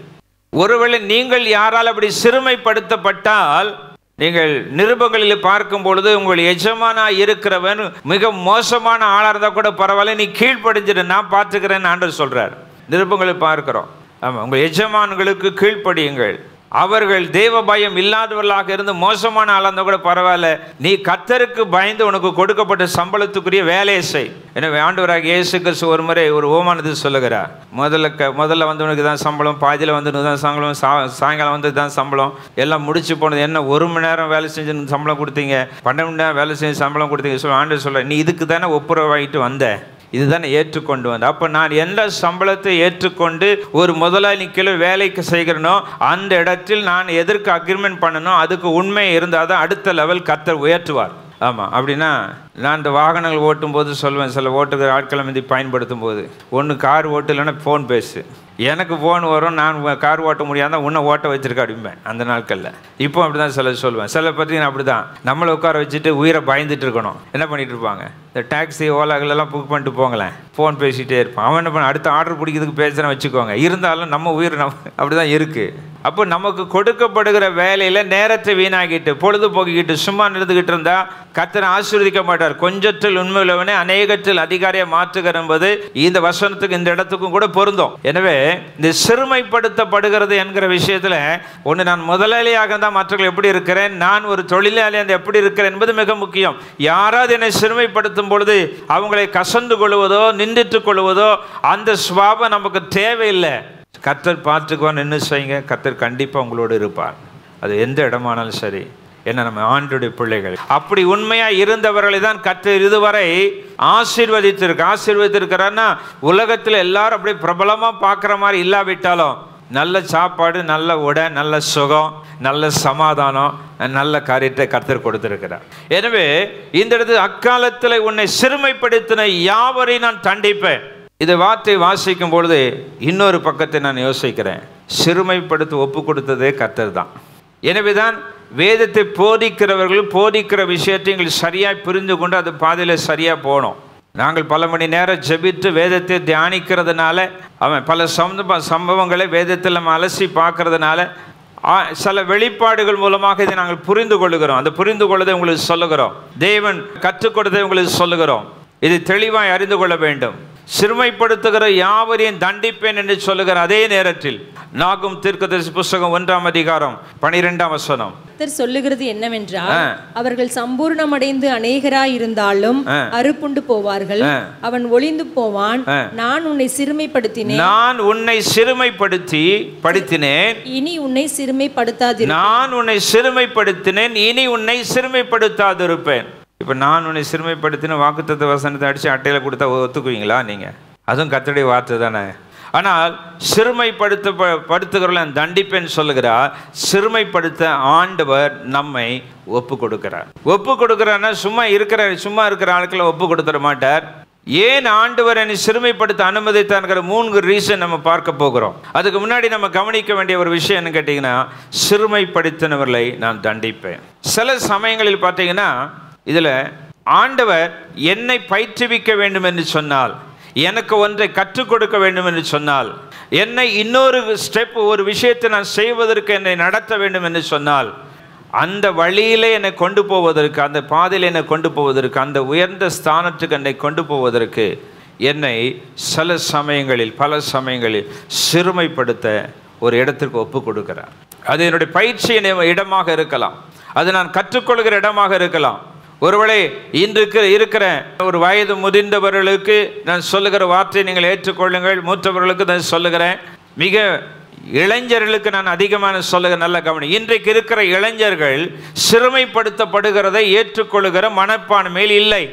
ஒருவேளை நீங்கள் யாரால் அப்படி சிறுமைப்படுத்தப்பட்டால் நீங்கள் நிருபங்களில் பார்க்கும் பொழுது உங்கள் எஜமானா இருக்கிறவன் மிக மோசமான ஆளாக இருந்தால் கூட பரவாயில்ல நீ கீழ்ப்படிஞ்சிடு நான் பார்த்துக்கிறேன்னு ஆண்டவர் சொல்றார் நிருபங்களில் பார்க்கிறோம் ஆமாம் உங்கள் எஜமான்களுக்கு கீழ்ப்படியுங்கள் அவர்கள் தேவ பயம் இல்லாதவர்களாக இருந்து மோசமான ஆளாக இருந்தால் கூட பரவாயில்ல நீ கத்தருக்கு பயந்து உனக்கு கொடுக்கப்பட்ட சம்பளத்துக்குரிய வேலையை செய் எனவே ஆண்டவராக இயேசு கிறிஸ்து ஒரு முறை ஒரு ஓமானது சொல்லுகிறார் முதல்ல க முதல்ல வந்தவனுக்கு தான் சம்பளம் பாதியில் வந்தவனுக்கு தான் சம்பளம் சா சாயங்காலம் வந்து தான் சம்பளம் எல்லாம் முடிச்சு போனது என்ன ஒரு மணி நேரம் வேலை செஞ்சு சம்பளம் கொடுத்தீங்க பன்னெண்டு மணி நேரம் வேலை செஞ்சு சம்பளம் கொடுத்தீங்க சொல்லி ஆண்டவர் சொல்ல நீ இதுக்கு தானே ஒப்புரவாயிட்டு வந்த இதுதானே ஏற்றுக்கொண்டு வந்த அப்போ நான் எந்த சம்பளத்தை ஏற்றுக்கொண்டு ஒரு முதலாளி கீழே வேலைக்கு செய்கிறனோ அந்த இடத்தில் நான் எதற்கு அக்ரிமெண்ட் பண்ணணும் அதுக்கு உண்மை இருந்தால் தான் அடுத்த லெவல் கத்தர் உயர்த்துவார் ஆமாம் அப்படின்னா நான் இந்த வாகனங்கள் ஓட்டும் போது சொல்லுவேன் சில ஓட்டுகிற ஆட்களை வந்து பயன்படுத்தும் போது ஒன்று கார் ஓட்டு இல்லைன்னா ஃபோன் பேசு எனக்கு ஃபோன் வரும் நான் கார் ஓட்ட முடியாத உன்னை ஓட்ட வச்சிருக்க அப்படிம்பேன் அந்த நாட்களில் இப்போ அப்படி தான் சில சொல்லுவேன் சில பார்த்தீங்கன்னா அப்படி தான் நம்மளை உட்கார வச்சுட்டு உயிரை பயந்துட்டு இருக்கணும் என்ன பண்ணிட்டு இருப்பாங்க இந்த டாக்ஸி ஓலாகளெல்லாம் புக் பண்ணிட்டு போங்களேன் ஃபோன் பேசிகிட்டே இருப்பான் அவன் என்ன பண்ண அடுத்த ஆர்டர் பிடிக்கிறதுக்கு பேசுகிறேன் வச்சுக்கோங்க இருந்தாலும் நம்ம உயிர் நம்ம அப்படி தான் இருக்குது அப்போ நமக்கு கொடுக்கப்படுகிற வேலையில் நேரத்தை வீணாக்கிட்டு பொழுதுபோக்கிக்கிட்டு சும்மா நிறுத்துக்கிட்டு இருந்தால் கத்தனை ஆசீர்வதிக்க மாட்டார் கொஞ்சத்தில் உண்மையுள்ளவனே அநேகத்தில் அதிகாரியை மாற்றுகிற என்பது இந்த வசனத்துக்கு இந்த இடத்துக்கும் கூட பொருந்தும் எனவே இந்த சிறுமைப்படுத்தப்படுகிறது என்கிற விஷயத்தில் ஒன்று நான் முதலாளியாக தான் மற்றவர்கள் எப்படி இருக்கிறேன் நான் ஒரு தொழிலாளியாக எப்படி இருக்கிறேன் என்பது மிக முக்கியம் யாராவது என்னை சிறுமைப்படுத்தும் பொழுது அவங்களை கசந்து கொள்வதோ நின்றுட்டு கொள்வதோ அந்த சுவாபம் நமக்கு தேவையில்லை கத்தர் பார்த்துக்குவான் நின்று செய்யுங்க கத்தர் கண்டிப்பாக உங்களோடு இருப்பார் அது எந்த இடமானாலும் சரி என்ன நம்ம ஆண்டுடைய பிள்ளைகள் அப்படி உண்மையா இருந்தவர்களை தான் கத்தர் இதுவரை ஆசீர்வதித்திருக்கு ஆசீர்வதித்திருக்கிறான்னா உலகத்தில் எல்லாரும் அப்படியே பிரபலமாக பார்க்குற மாதிரி இல்லாவிட்டாலும் நல்ல சாப்பாடு நல்ல உடை நல்ல சுகம் நல்ல சமாதானம் நல்ல காரியத்தை கத்தர் கொடுத்திருக்கிறார் எனவே இந்த இடத்து அக்காலத்தில் உன்னை சிறுமைப்படுத்தின யாவரை நான் தண்டிப்பேன் இந்த வார்த்தை வாசிக்கும் பொழுது இன்னொரு பக்கத்தை நான் யோசிக்கிறேன் சிறுமைப்படுத்த ஒப்பு கொடுத்ததே கத்தர் தான் எனவேதான் வேதத்தை போதிக்கிறவர்கள் போதிக்கிற விஷயத்தை எங்கள் சரியாக புரிந்து கொண்டு அது பாதையில் சரியாக போகணும் நாங்கள் பல மணி நேரம் ஜெபித்து வேதத்தை தியானிக்கிறதுனால அவன் பல சம்பவ சம்பவங்களை வேதத்தில் நம்ம அலசி பார்க்கறதுனால ஆ, சில வெளிப்பாடுகள் மூலமாக இதை நாங்கள் புரிந்து கொள்ளுகிறோம் அந்த புரிந்து கொள்வதை உங்களுக்கு சொல்லுகிறோம் தேவன் கற்றுக் கொடுத்ததை உங்களுக்கு சொல்லுகிறோம் இது தெளிவாய் அறிந்து கொள்ள வேண்டும் சிறுமைப்படுத்துகிற யாவரையும் தண்டிப்பேன் என்று சொல்லுகிற அதே நேரத்தில் நாகும் தீர்க்கதரிசி புஸ்தகம் ஒன்றாம் அதிகாரம் பனிரெண்டாம் வசனம் கர்த்தர் சொல்லுகிறது என்னவென்றால் ஆ. அவர்கள் சம்பூர்ணமடைந்து அநேகராய் இருந்தாலும் ஆ. அறுப்புண்டு போவார்கள் ஆ. அவன் ஒளிந்து போவான் ஆ. நான் உன்னை சிறுமைப்படுத்தினேன் நான் உன்னை சிறுமைப்படுத்தி படுத்தினேன் இனி உன்னை சிறுமைப்படுத்தாதிரு நான் உன்னை சிறுமைப்படுத்தினேன் இனி உன்னை சிறுமைப்படுத்தாதிருப்பேன் இப்போ நான் உன்னை சிறுமைப்படுத்தின வாக்குத்தத்த வசனத்தை அடித்து அட்டையில் கொடுத்தா ஒத்துக்குவீங்களா நீங்கள் அதுவும் கத்தடைய வார்த்தை தானே ஆனால் சிறுமைப்படுத்த படுத்துகிறவர்களை தண்டிப்பேன் சொல்லுகிறார் சிறுமைப்படுத்த ஆண்டவர் நம்மை ஒப்பு கொடுக்கிறார் ஒப்பு கொடுக்கிறார்னா சும்மா இருக்கிற சும்மா இருக்கிற ஆட்களை ஒப்பு கொடுத்துட மாட்டார் ஏன் ஆண்டவர் என்னை சிறுமைப்படுத்த அனுமதித்தான்ங்கிற மூன்று ரீசன் நம்ம பார்க்க போகிறோம் அதுக்கு முன்னாடி நம்ம கவனிக்க வேண்டிய ஒரு விஷயம் என்ன கேட்டிங்கன்னா சிறுமைப்படுத்தினவர்களை நான் தண்டிப்பேன் சில சமயங்களில் பார்த்தீங்கன்னா இதில் ஆண்டவர் என்னை பயிற்றுவிக்க வேண்டும் என்று சொன்னால் எனக்கு ஒன்றை கற்றுக் கொடுக்க வேண்டும் என்று சொன்னால் என்னை இன்னொரு ஸ்டெப் ஒரு விஷயத்தை நான் செய்வதற்கு என்னை நடத்த வேண்டும் என்று சொன்னால் அந்த வழியிலே என்னை கொண்டு போவதற்கு அந்த பாதையில் என்னை கொண்டு போவதற்கு அந்த உயர்ந்த ஸ்தானத்துக்கு என்னை கொண்டு போவதற்கு என்னை சில சமயங்களில் பல சமயங்களில் சிறுமைப்படுத்த ஒரு இடத்திற்கு ஒப்பு கொடுக்கிறார் அது என்னுடைய பயிற்சியின் இடமாக இருக்கலாம் அது நான் கற்றுக்கொள்கிற இடமாக இருக்கலாம் ஒருவேளை இன்றைக்கு இருக்கிற ஒரு வயது முதிர்ந்தவர்களுக்கு நான் சொல்லுகிற வார்த்தையை நீங்கள் ஏற்றுக்கொள்ளுங்கள் மூத்தவர்களுக்கு நான் சொல்லுகிறேன் மிக இளைஞர்களுக்கு நான் அதிகமான சொல்லுகிற நல்ல கவனி இன்றைக்கு இருக்கிற இளைஞர்கள் சிறுமைப்படுத்தப்படுகிறதை ஏற்றுக்கொள்ளுகிற மனப்பான்மையில் இல்லை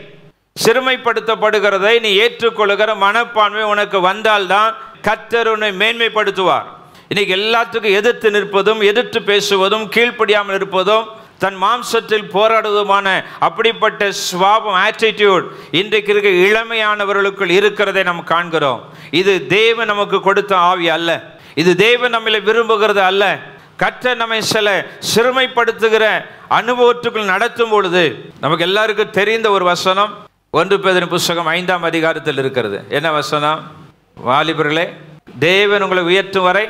சிறுமைப்படுத்தப்படுகிறதை நீ ஏற்றுக்கொள்ளுகிற மனப்பான்மை உனக்கு வந்தால்தான் கத்தர் உன்னை மேன்மைப்படுத்துவார் இன்னைக்கு எல்லாத்துக்கும் எதிர்த்து நிற்பதும் எதிர்த்து பேசுவதும் கீழ்ப்படியாமல் இருப்பதும் தன் மாம்சத்தில் போராடுவதுமான அப்படிப்பட்ட சுவாபம் ஆட்டிடியூட் இன்றைக்கு இருக்க இளமையானவர்களுக்குள் இருக்கிறதை நாம் காண்கிறோம் இது தேவன் நமக்கு கொடுத்த ஆவி அல்ல இது தேவன் நம்மளை விரும்புகிறது அல்ல கற்ற நம்மை சில சிறுமைப்படுத்துகிற அனுபவத்துக்குள் நடத்தும் பொழுது நமக்கு எல்லாருக்கும் தெரிந்த ஒரு வசனம் ஒன்று பேதன் புஸ்தகம் ஐந்தாம் அதிகாரத்தில் இருக்கிறது என்ன வசனம் வாலிபர்களே தேவன் உங்களை உயர்த்தும் வரை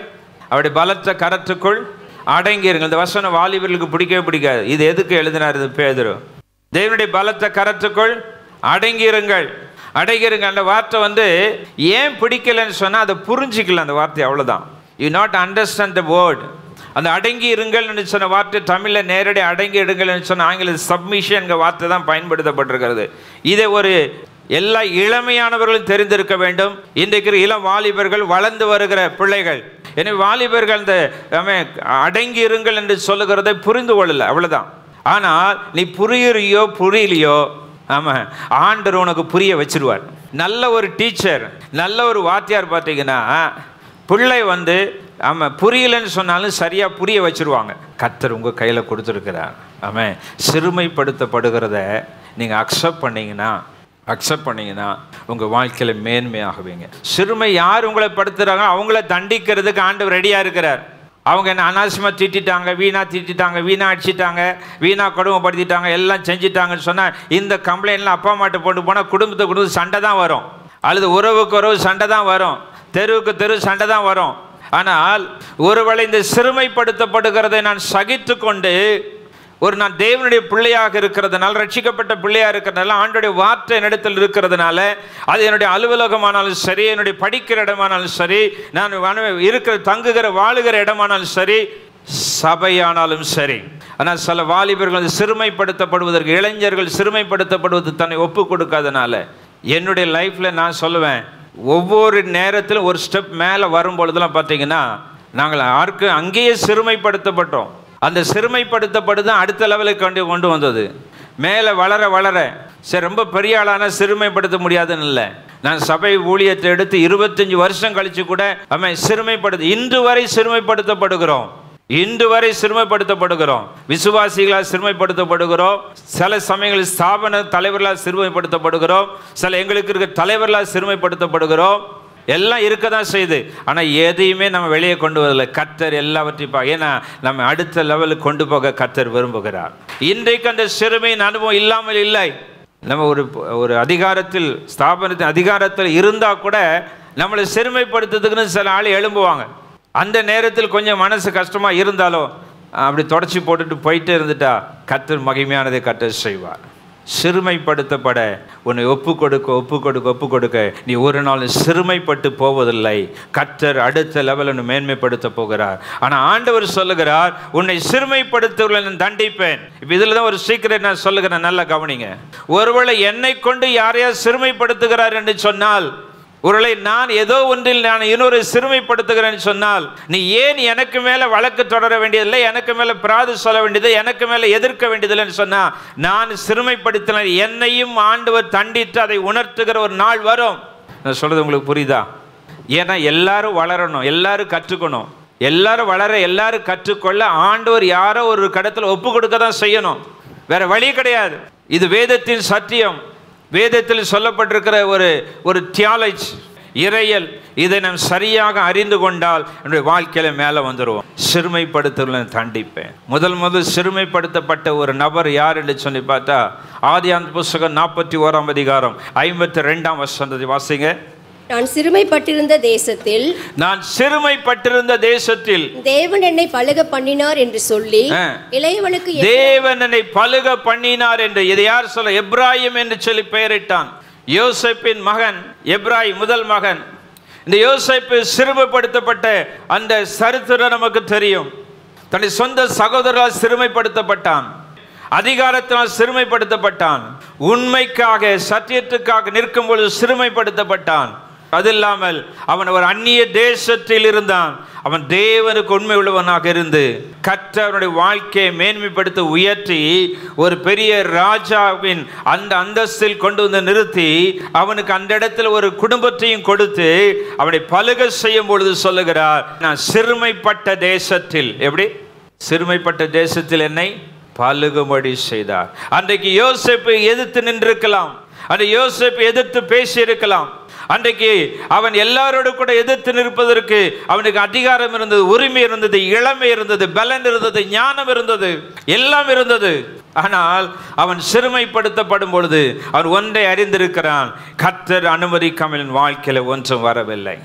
அவருடைய பலத்த கரத்துக்குள் அடங்கியிருங்கள் இந்த வசனம் வாலிபர்களுக்கு பிடிக்கவே பிடிக்காது இது எதுக்கு எழுதினார் இது பேதுரு தேவனுடைய பலத்த கரத்துக்குள் அடங்கியிருங்கள் அடங்கியிருங்க அந்த வார்த்தை வந்து ஏன் பிடிக்கலன்னு சொன்னால் அதை புரிஞ்சிக்கல அந்த வார்த்தை அவ்வளோதான் you not understand the word அந்த அடங்கி இருங்கள்னு சொன்ன வார்த்தை தமிழில் நேரடி அடங்கி இருங்கள்னு சொன்ன ஆங்கில சப்மிஷன் வார்த்தை தான் பயன்படுத்தப்பட்டிருக்கிறது இதை ஒரு எல்லா இளமையானவர்களும் தெரிந்திருக்க வேண்டும் இன்றைக்கு இருக்கிற இளம் வாலிபர்கள் வளர்ந்து வருகிற பிள்ளைகள் எனவே வாலிபர்கள் இந்த ஆமென், அடங்கி இருங்கள் என்று சொல்லுகிறதை புரிந்து கொள்ளல அவ்வளவுதான் ஆனால் நீ புரியுறியோ புரியலையோ ஆமாம் ஆண்டவர் உனக்கு புரிய வச்சிருவார் நல்ல ஒரு டீச்சர் நல்ல ஒரு வாத்தியார் பார்த்தீங்கன்னா பிள்ளை வந்து ஆமாம் புரியலன்னு சொன்னாலும் சரியாக புரிய வச்சிருவாங்க கத்தர் உங்கள் கையில் கொடுத்துருக்கிறார் ஆமாம் சிறுமைப்படுத்தப்படுகிறத நீங்கள் அக்செப்ட் பண்ணீங்கன்னா அக்செப்ட் பண்ணீங்கன்னா உங்கள் வாழ்க்கையில் மேன்மையாகுவீங்க சிறுமை யார் உங்களை படுத்துகிறாங்க அவங்கள தண்டிக்கிறதுக்கு ஆண்டவர் ரெடியாக இருக்கிறார் அவங்க என்ன அனாவசியமாக திட்டிட்டாங்க வீணா திட்டிட்டாங்க வீணா அடிச்சிட்டாங்க வீணா கொடுமைப்படுத்திட்டாங்க எல்லாம் செஞ்சிட்டாங்கன்னு சொன்னால் இந்த கம்ப்ளைண்ட்லாம் அப்பா அம்மாட்ட போட்டு போனால் குடும்பத்தை குடும்பம் சண்டை தான் வரும் அல்லது உறவுக்கு உறவு சண்டை தான் வரும் தெருவுக்கு தெரு சண்டை தான் வரும் ஆனால் ஒருவேளை இந்த சிறுமைப்படுத்தப்படுகிறதை நான் சகித்து கொண்டு ஒரு நான் தேவனுடைய பிள்ளையாக இருக்கிறதுனால ரட்சிக்கப்பட்ட பிள்ளையாக இருக்கிறதுனால ஆண்டுடைய வார்த்தை என்னிடத்தில் இருக்கிறதுனால அது என்னுடைய அலுவலகமானாலும் சரி என்னுடைய படிக்கிற இடமானாலும் சரி நான் வன- இருக்கிற தங்குகிற வாழுகிற இடமானாலும் சரி சபையானாலும் சரி ஆனால் சில வாலிபர்கள் சிறுமைப்படுத்தப்படுவதற்கு இளைஞர்கள் சிறுமைப்படுத்தப்படுவது தன்னை ஒப்பு கொடுக்காதனால என்னுடைய லைஃப்பில் நான் சொல்லுவேன் ஒவ்வொரு நேரத்திலும் ஒரு ஸ்டெப் மேலே வரும்பொழுதெல்லாம் பார்த்தீங்கன்னா நாங்கள் யாருக்கு அங்கேயே சிறுமைப்படுத்தப்பட்டோம் அந்த சிறுமைப்படுத்தப்பட்டு தான் அடுத்த லெவலுக்கு கொண்டு கொண்டு வந்தது மேலே வளர வளர சரி ரொம்ப பெரிய ஆளான சிறுமைப்படுத்த முடியாதுன்னு இல்லை நான் சபை ஊழியத்தை எடுத்து இருபத்தஞ்சு வருஷம் கழிச்சு கூட நம்ம சிறுமைப்படுத்த இன்று வரை சிறுமைப்படுத்தப்படுகிறோம் இன்று வரை சிறுமைப்படுத்தப்படுகிறோம் விசுவாசிகளால் சிறுமைப்படுத்தப்படுகிறோம் சில சமயங்களில் ஸ்தாபன தலைவர்களால் சிறுமைப்படுத்தப்படுகிறோம் சில எங்களுக்கு இருக்க தலைவர்களால் சிறுமைப்படுத்தப்படுகிறோம் எல்லாம் இருக்க தான் செய்யுது ஆனால் எதையுமே நம்ம வெளியே கொண்டு வரல கத்தர் எல்லாவற்றையும் பா ஏன்னா நம்ம அடுத்த லெவலுக்கு கொண்டு போக கத்தர் விரும்புகிறார் இன்றைக்கு அந்த சிறுமையின் அனுபவம் இல்லாமல் இல்லை நம்ம ஒரு ஒரு அதிகாரத்தில் ஸ்தாபனத்தின் அதிகாரத்தில் இருந்தால் கூட நம்மளை சிறுமைப்படுத்துறதுக்குன்னு சில ஆள் எழும்புவாங்க அந்த நேரத்தில் கொஞ்சம் மனசு கஷ்டமாக இருந்தாலும் அப்படி தொடச்சி போட்டுட்டு போயிட்டே இருந்துட்டா கத்தர் மகிமையானதை கத்தர் செய்வார் சிறுமைப்படுத்தப்பட உன்னை ஒப்பு கொடுக்க ஒப்பு கொடுக்க ஒப்பு கொடுக்க நீ ஒரு நாள் சிறுமைப்பட்டு போவதில்லை கத்தர் அடுத்த லெவலில் மேன்மைப்படுத்த போகிறார் ஆனால் ஆண்டவர் சொல்லுகிறார் உன்னை சிறுமைப்படுத்தவர்களை நான் தண்டிப்பேன் இப்போ இதில் தான் ஒரு சீக்கிரம் நான் சொல்லுகிறேன் நல்லா கவனிங்க ஒருவேளை என்னை கொண்டு யாரையா சிறுமைப்படுத்துகிறார் என்று சொன்னால் ஒருவேளை நான் ஏதோ ஒன்றில் நான் இன்னொரு சிறுமைப்படுத்துகிறேன்னு சொன்னால் நீ ஏன் எனக்கு மேலே வழக்கு தொடர வேண்டியதில்லை எனக்கு மேலே பிராது சொல்ல வேண்டியது எனக்கு மேலே எதிர்க்க வேண்டியதில்லைன்னு சொன்னால் நான் சிறுமைப்படுத்தின என்னையும் ஆண்டவர் தண்டித்து அதை உணர்த்துகிற ஒரு நாள் வரும் நான் சொல்றது உங்களுக்கு புரியுதா ஏன்னா எல்லாரும் வளரணும் எல்லாரும் கற்றுக்கணும் எல்லாரும் வளர எல்லாரும் கற்றுக்கொள்ள ஆண்டவர் யாரோ ஒரு கடத்தில் ஒப்பு கொடுக்க தான் செய்யணும் வேற வழி கிடையாது இது வேதத்தின் சத்தியம் வேதத்தில் சொல்லப்பட்டிருக்கிற ஒரு ஒரு தியாலஜ் இறையல் இதை நாம் சரியாக அறிந்து கொண்டால் என்னுடைய வாழ்க்கையில மேலே வந்துடுவோம் சிறுமைப்படுத்தலை தண்டிப்பேன் முதல் முதல் சிறுமைப்படுத்தப்பட்ட ஒரு நபர் யார் என்று சொல்லி பார்த்தா ஆதியாந்த புஸ்தகம் நாற்பத்தி ஓராம் அதிகாரம் ஐம்பத்தி ரெண்டாம் வசனத்தை வாசிங்க நான் சிறுமைப்பட்டிருந்த தேசத்தில் நான் சிறுமைப்பட்டிருந்த தேசத்தில் தேவன் என்னை பழக பண்ணினார் என்று சொல்லி ஆ. இளையவனுக்கு எ- தேவன் என்னை பலுக பண்ணினார் என்று இதை யார் சொல்ல எப்ராஹிம் என்று சொல்லி பெயரிட்டான் யோசேப்பின் மகன் எப்ராஹிம் முதல் மகன் இந்த யோசேப்பு சிறுமைப்படுத்தப்பட்ட அந்த சரித்திரம் நமக்கு தெரியும் தன்னை சொந்த சகோதரரால் சிறுமைப்படுத்தப்பட்டான் அதிகாரத்தினால் சிறுமைப்படுத்தப்பட்டான் உண்மைக்காக சத்தியத்துக்காக நிற்கும் பொழுது சிறுமைப்படுத்தப்பட்டான் அது இல்லாமல் அவன் ஒரு அந்நிய தேசத்தில் இருந்தான் அவன் தேவனுக்கு உண்மை உள்ளவனாக இருந்து கற்ற அவனுடைய வாழ்க்கையை மேன்மைப்படுத்த உயர்த்தி ஒரு பெரிய ராஜாவின் அந்த அந்தஸ்தில் கொண்டு வந்து நிறுத்தி அவனுக்கு அந்த இடத்துல ஒரு குடும்பத்தையும் கொடுத்து அவனை பலுக செய்யும் பொழுது சொல்லுகிறார் நான் சிறுமைப்பட்ட தேசத்தில் எப்படி சிறுமைப்பட்ட தேசத்தில் என்னை பலுகும்படி செய்தார் அன்றைக்கு யோசேப்பை எதிர்த்து நின்றிருக்கலாம் அந்த யோசேப்பை எதிர்த்து பேசியிருக்கலாம் அன்றைக்கு அவன் எல்லாரோடு கூட எதிர்த்து நிற்பதற்கு அவனுக்கு அதிகாரம் இருந்தது உரிமை இருந்தது இளமை இருந்தது பலன் இருந்தது ஞானம் இருந்தது எல்லாம் இருந்தது ஆனால் அவன் சிறுமைப்படுத்தப்படும் பொழுது அவன் ஒன்றை அறிந்திருக்கிறான் கத்தர் அனுமதிக்காமல் என் வாழ்க்கையில ஒன்றும் வரவில்லை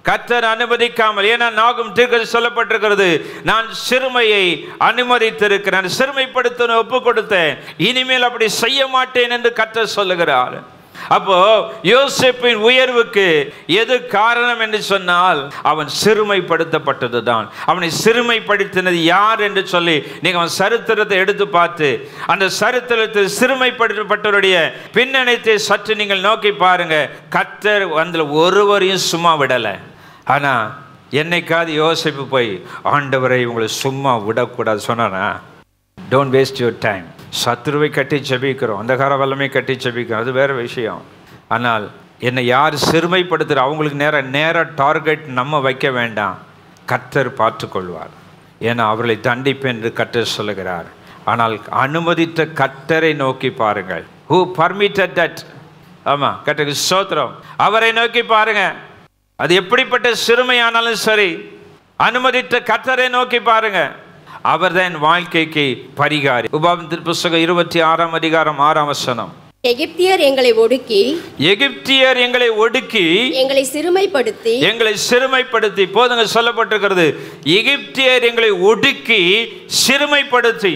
கத்தர் அனுமதிக்காமல் ஏன்னா நாகும் தீர்க்க சொல்லப்பட்டிருக்கிறது நான் சிறுமையை அனுமதித்திருக்கிறேன் சிறுமைப்படுத்த ஒப்பு கொடுத்தேன் இனிமேல் அப்படி செய்ய மாட்டேன் என்று கத்தர் சொல்லுகிறார் அப்போ யோசேப்பின் உயர்வுக்கு எது காரணம் என்று சொன்னால் அவன் சிறுமைப்படுத்தப்பட்டது தான் அவனை சிறுமைப்படுத்தினது யார் என்று சொல்லி நீங்க அவன் சரித்திரத்தை எடுத்து பார்த்து அந்த சரித்திரத்தில் சிறுமைப்படுத்தப்பட்டவருடைய பின்னணித்தை சற்று நீங்கள் நோக்கி பாருங்க கத்தர் அதில் ஒருவரையும் சும்மா விடலை ஆனா என்னைக்காவது யோசிப்பு போய் ஆண்டவரை உங்களை சும்மா விடக்கூடாது சொன்னானா டோன்ட் வேஸ்ட் யுவர் டைம் சத்ருவை கட்டி ஜெபிக்கிறோம் அந்த கார வல்லமை கட்டி ஜெபிக்கிறோம் அது வேற விஷயம் ஆனால் என்னை யார் சிறுமைப்படுத்துகிற அவங்களுக்கு நேர நேர டார்கெட் நம்ம வைக்க வேண்டாம் கர்த்தர் பார்த்துக்கொள்வார் ஏன்னா அவர்களை தண்டிப்பேன் என்று கர்த்தர் சொல்லுகிறார் ஆனால் அனுமதித்த கர்த்தரை நோக்கி பாருங்கள் ஹூ பர்மிட்டட் தட் ஆமாம் கர்த்தருக்கு ஸ்தோத்திரம் அவரை நோக்கி பாருங்க அது எப்படிப்பட்ட சிறுமையானாலும் சரி அனுமதித்த கர்த்தரை நோக்கி பாருங்க அவர்தான் என் வாழ்க்கைக்கு பரிகாரி உபாபத்தின் புஸ்தகம் இருபத்தி ஆறாம் அதிகாரம் ஆறாம் வசனம் எகிப்தியர் எங்களை ஒடுக்கி எகிப்தியர் எங்களை ஒடுக்கி எங்களை சிறுமைப்படுத்தி எங்களை சிறுமைப்படுத்தி போதுங்க சொல்லப்பட்டிருக்கிறது எகிப்தியர் எங்களை ஒடுக்கி சிறுமைப்படுத்தி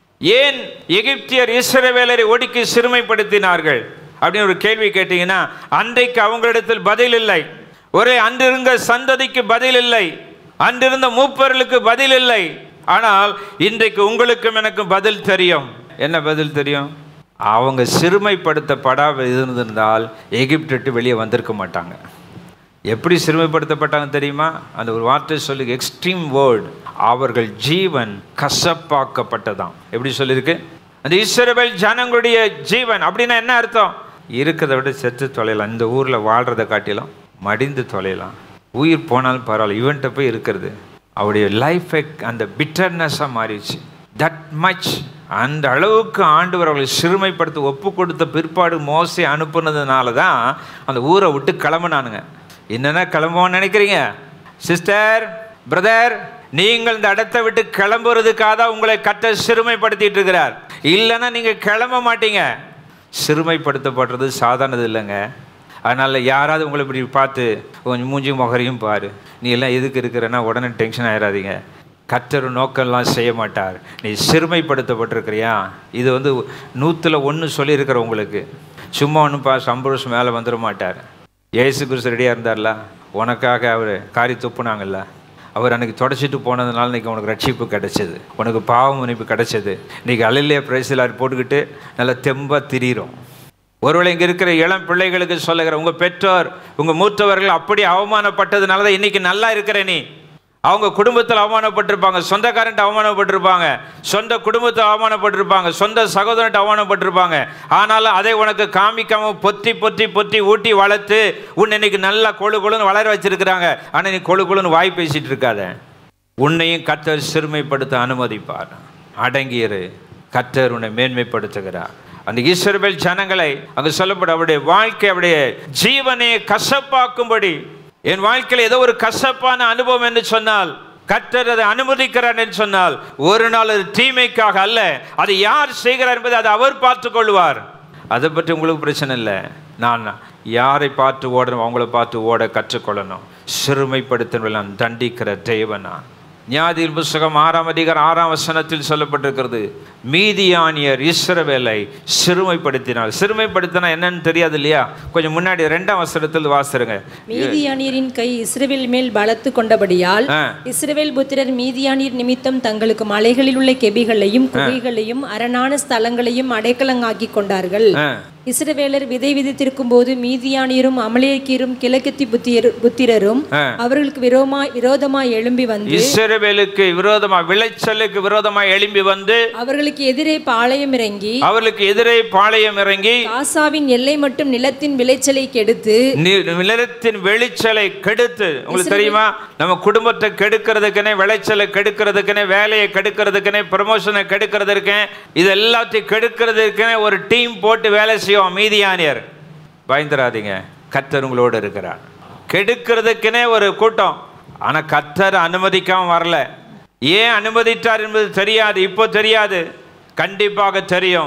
ஏன் எகிப்தியர் இஸ்ரவேலரை ஒடுக்கி சிறுமைப்படுத்தினார்கள் அப்படின்னு ஒரு கேள்வி கேட்டீங்கன்னா அன்றைக்கு அவங்களிடத்தில் பதில் இல்லை ஒரே அன்றிருந்த சந்ததிக்கு பதில் இல்லை அன்றிருந்த மூப்பர்களுக்கு பதில் இல்லை ஆனால் இன்றைக்கு உங்களுக்கும் எனக்கும் பதில் தெரியும் என்ன பதில் தெரியும் அவங்க சிறுமைப்படுத்தப்படாம இருந்திருந்தால் எகிப்து விட்டு வெளியே வந்திருக்க மாட்டாங்க எப்படி சிறுமைப்படுத்தப்பட்டாங்க தெரியுமா அந்த ஒரு வார்த்தை சொல்லி எக்ஸ்ட்ரீம் வேர்ட் அவர்கள் ஜீவன் கசப்பாக்கப்பட்டதாம் எப்படி சொல்லியிருக்கு அந்த இஸ்ரவேல் ஜனங்களுடைய ஜீவன் அப்படின்னா என்ன அர்த்தம் இருக்கிறத விட செத்து தொலையலாம் இந்த ஊரில் வாழ்கிறத காட்டிலும் மடிந்து தொலையலாம் உயிர் போனாலும் பரவாயில்ல இவன்கிட்ட போய் இருக்கிறது அவருடைய லைஃபை அந்த பிட்டர்னஸாக மாறிடுச்சு தட் மச் அந்த அளவுக்கு ஆண்டவர் அவர்களை சிறுமைப்படுத்த ஒப்பு கொடுத்த பிற்பாடு மோசை அனுப்புனதுனால தான் அந்த ஊரை விட்டு கிளம்புனானுங்க என்னென்ன கிளம்புவோன்னு நினைக்கிறீங்க சிஸ்டர் பிரதர் நீங்கள் இந்த இடத்தை விட்டு கிளம்புறதுக்காக தான் உங்களை கட்ட சிறுமைப்படுத்திட்டு இருக்கிறார் இல்லைன்னா நீங்கள் கிளம்ப மாட்டீங்க சிறுமைப்படுத்தப்படுறது சாதாரணது இல்லைங்க அதனால் யாராவது உங்களை இப்படி பார்த்து கொஞ்சம் மூஞ்சி முகரையும் பாரு நீ எல்லாம் எதுக்கு இருக்கிறன்னா உடனே டென்ஷன் ஆயிடாதீங்க கத்தர் நோக்கம்லாம் செய்ய மாட்டார் நீ சிறுமைப்படுத்தப்பட்டிருக்கிறியா இது வந்து நூற்றில் ஒன்று சொல்லியிருக்கிற உங்களுக்கு சும்மா ஒன்றும் பா சம்பளம் மேலே வந்துட மாட்டார் ஏசு கிறிஸ்து ரெடியாக இருந்தார்ல உனக்காக அவர் காரி துப்புனாங்கல்ல அவர் அன்னைக்கு தொடச்சிட்டு போனதுனால இன்னைக்கு உனக்கு ரட்சிப்பு கிடைச்சது உனக்கு பாவ மன்னிப்பு கிடைச்சது இன்னைக்கு அலையிலே பிரைசிலார் போட்டுக்கிட்டு நல்லா தெம்பாக திரியிறோம் ஒருவேளை இங்கே இருக்கிற இளம் பிள்ளைகளுக்கு சொல்லுகிற உங்கள் பெற்றோர் உங்கள் மூத்தவர்கள் அப்படி அவமானப்பட்டதுனால தான் இன்னைக்கு நல்லா இருக்கிற நீ அவங்க குடும்பத்தில் அவமானப்பட்டிருப்பாங்க சொந்தக்காரன்ட்டு அவமானப்பட்டிருப்பாங்க சொந்த குடும்பத்தில் அவமானப்பட்டிருப்பாங்க சொந்த சகோதரன்ட்டு அவமானப்பட்டிருப்பாங்க ஆனாலும் அதை உனக்கு காமிக்காம பொத்தி பொத்தி பொத்தி ஊட்டி வளர்த்து உன்னை இன்னைக்கு நல்லா கொழு கொழுன்னு வளர வச்சிருக்கிறாங்க ஆனால் நீ கொழு கொழுன்னு வாய் பேசிட்டு இருக்காத உன்னையும் கத்தர் சிறுமைப்படுத்த அனுமதிப்பார் அடங்கியிரு கத்தர் உன்னை மேன்மைப்படுத்துகிறார் அந்த இஸ்ரவேல் ஜனங்களை அங்கு சொல்லப்பட அவருடைய வாழ்க்கை அவருடைய ஜீவனை கசப்பாக்கும்படி என் வாழ்க்கையில் ஏதோ ஒரு கசப்பான அனுபவம் என்று சொன்னால் கர்த்தர் அதை அனுமதிக்கிறார் என்று சொன்னால் ஒரு நாள் அது தீமைக்காக அல்ல அதை யார் செய்கிறார் என்பதை அதை அவர் பார்த்து கொள்வார் அதை பற்றி உங்களுக்கு பிரச்சனை இல்லை நான் யாரை பார்த்து ஓடணும் அவங்கள பார்த்து ஓட கற்றுக்கொள்ளணும் சிறுமைப்படுத்தணும் நான் தண்டிக்கிற தேவனா ஞாதியின் புஸ்தகம் ஆறாம் அதிகாரம் ஆறாம் வசனத்தில் சொல்லப்பட்டிருக்கிறது மீதியானியர் இஸ்ரவேலை சிறுமைப்படுத்தினார் சிறுமைப்படுத்தினா என்னன்னு தெரியாது இல்லையா கொஞ்சம் முன்னாடி ரெண்டாம் வசனத்தில் வாசிருங்க மீதியானியரின் கை இஸ்ரவேல் மேல் பலத்து கொண்டபடியால் ஆ. இஸ்ரவேல் புத்திரர் மீதியானியர் நிமித்தம் தங்களுக்கு மலைகளில் உள்ள கெபிகளையும் குகைகளையும் அரணான ஸ்தலங்களையும் அடைக்கலங்காக்கி கொண்டார்கள் ஆ. இஸ்ரவேலர் விதை விதைத்திருக்கும் போது மீதியானியரும் அமலேக்கியரும் கிழக்கத்தி புத்தியர் புத்திரரும் ஆ. அவர்களுக்கு விரோமாய் விரோதமாய் எழும்பி வந்து இஸ்ரவேலுக்கு விரோதமா விளைச்சலுக்கு விரோதமா எழும்பி வந்து அவர்களுக்கு எதிரே பாளையம் இறங்கி அவர்களுக்கு எதிரே பாளையம் இறங்கி காசாவின் எல்லை மட்டும் நிலத்தின் விளைச்சலை கெடுத்து நீ- நிலத்தின் வெளிச்சலை கெடுத்து உங்களுக்கு தெரியுமா நம்ம குடும்பத்தை கெடுக்கிறதுக்குனே விளைச்சலை கெடுக்கிறதுக்குனே வேலையை கெடுக்கிறதுக்குனே ப்ரமோஷனை கெடுக்கிறதுக்குனே இது எல்லாத்தையும் கெடுக்கிறதுக்குனே ஒரு டீம் போட்டு வேலை செய்வோம் மீதியானியர் பயந்துராதீங்க கத்தர் உங்களோடு இருக்கிறார் கெடுக்கிறதுக்குனே ஒரு கூட்டம் ஆனா கத்தர் அனுமதிக்காம வரல ஏன் அனுமதித்தார் என்பது தெரியாது இப்போ தெரியாது கண்டிப்பாக தெரியும்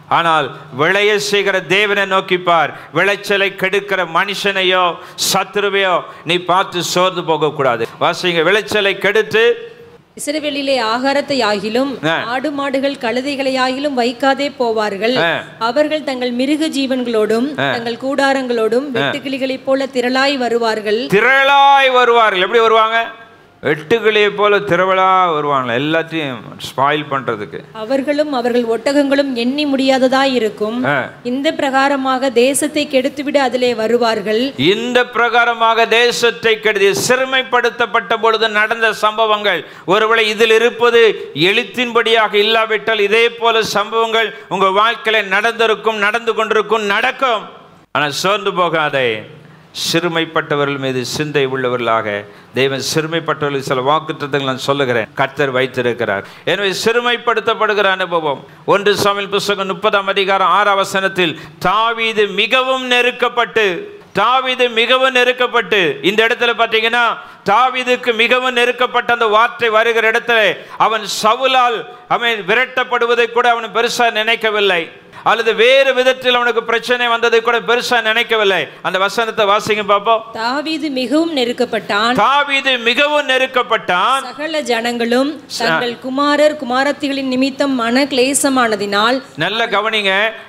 ஆனால் விளைய செய்கிற தேவனை நோக்கிப்பார் விளைச்சலை கெடுக்கிற மனுஷனையோ சத்துருவையோ நீ பார்த்து சோர்ந்து போகக்கூடாது வாசிங்க விளைச்சலை கெடுத்து இஸ்ரவேலிலே ஆகாரத்தை ஆகிலும் ஆ. ஆடு மாடுகள் கழுதைகளை ஆகிலும் வைக்காதே போவார்கள் ஆ. அவர்கள் தங்கள் மிருக ஜீவன்களோடும் தங்கள் கூடாரங்களோடும் வெட்டுக்கிளிகளைப் போல திரளாய் வருவார்கள் திரளாய் வருவார்கள் எப்படி வருவாங்க வெட்டுக்கிளியை போல திரவலா வருவாங்க எல்லாத்தையும் ஸ்பாயில் பண்றதுக்கு அவர்களும் அவர்கள் ஒட்டகங்களும் எண்ணி முடியாததாய் இருக்கும் ஆ. இந்த பிரகாரமாக தேசத்தை கெடுத்துவிட அதிலே வருவார்கள் இந்த பிரகாரமாக தேசத்தை கெடுதி சிறுமைப்படுத்தப்பட்ட பொழுது நடந்த சம்பவங்கள் ஒருவேளை இதில் இருப்பது எழுத்தின்படியாக இல்லாவிட்டால் இதே போல சம்பவங்கள் உங்க வாழ்க்கையில நடந்திருக்கும் நடந்து கொண்டிருக்கும் நடக்கும் ஆனால் சோர்ந்து போகாதே சிறுமைப்பட்டவர்கள் மீது சிந்தை உள்ளவர்களாக தேவன் சிறுமைப்பட்டவர்களுக்கு சில வாக்குத்தத்தங்கள் நான் சொல்லுகிறேன் கர்த்தர் வைத்திருக்கிறார் எனவே சிறுமைப்படுத்தப்படுகிற அனுபவம் ஒன்று சாமியல் புஸ்தகம் முப்பதாம் அதிகாரம் ஆறாம் வசனத்தில் தாவீது மிகவும் நெருக்கப்பட்டு தாவீது மிகவும் நெருக்கப்பட்டு இந்த இடத்துல பார்த்தீங்கன்னா தாவீதுக்கு மிகவும் நெருக்கப்பட்ட அந்த வார்த்தை வருகிற இடத்துல அவன் சவுலால் அவன் விரட்டப்படுவதை கூட அவன் பெருசா நினைக்கவில்லை அல்லது வேறு விதத்தில் அவனுக்கு பிரச்சனை வந்ததை கூட பெருசா நினைக்கவில்லை அந்த வசனத்தை வாசிங்க பார்ப்போம் தாவீது மிகவும் நெருக்கப்பட்டான் தாவீது மிகவும் நெருக்கப்பட்டான் சகல ஜனங்களும் தங்கள் குமாரர் குமாரத்திகளின் நிமித்தம் மன கிளேசமானதினால் நல்ல கவனிங்க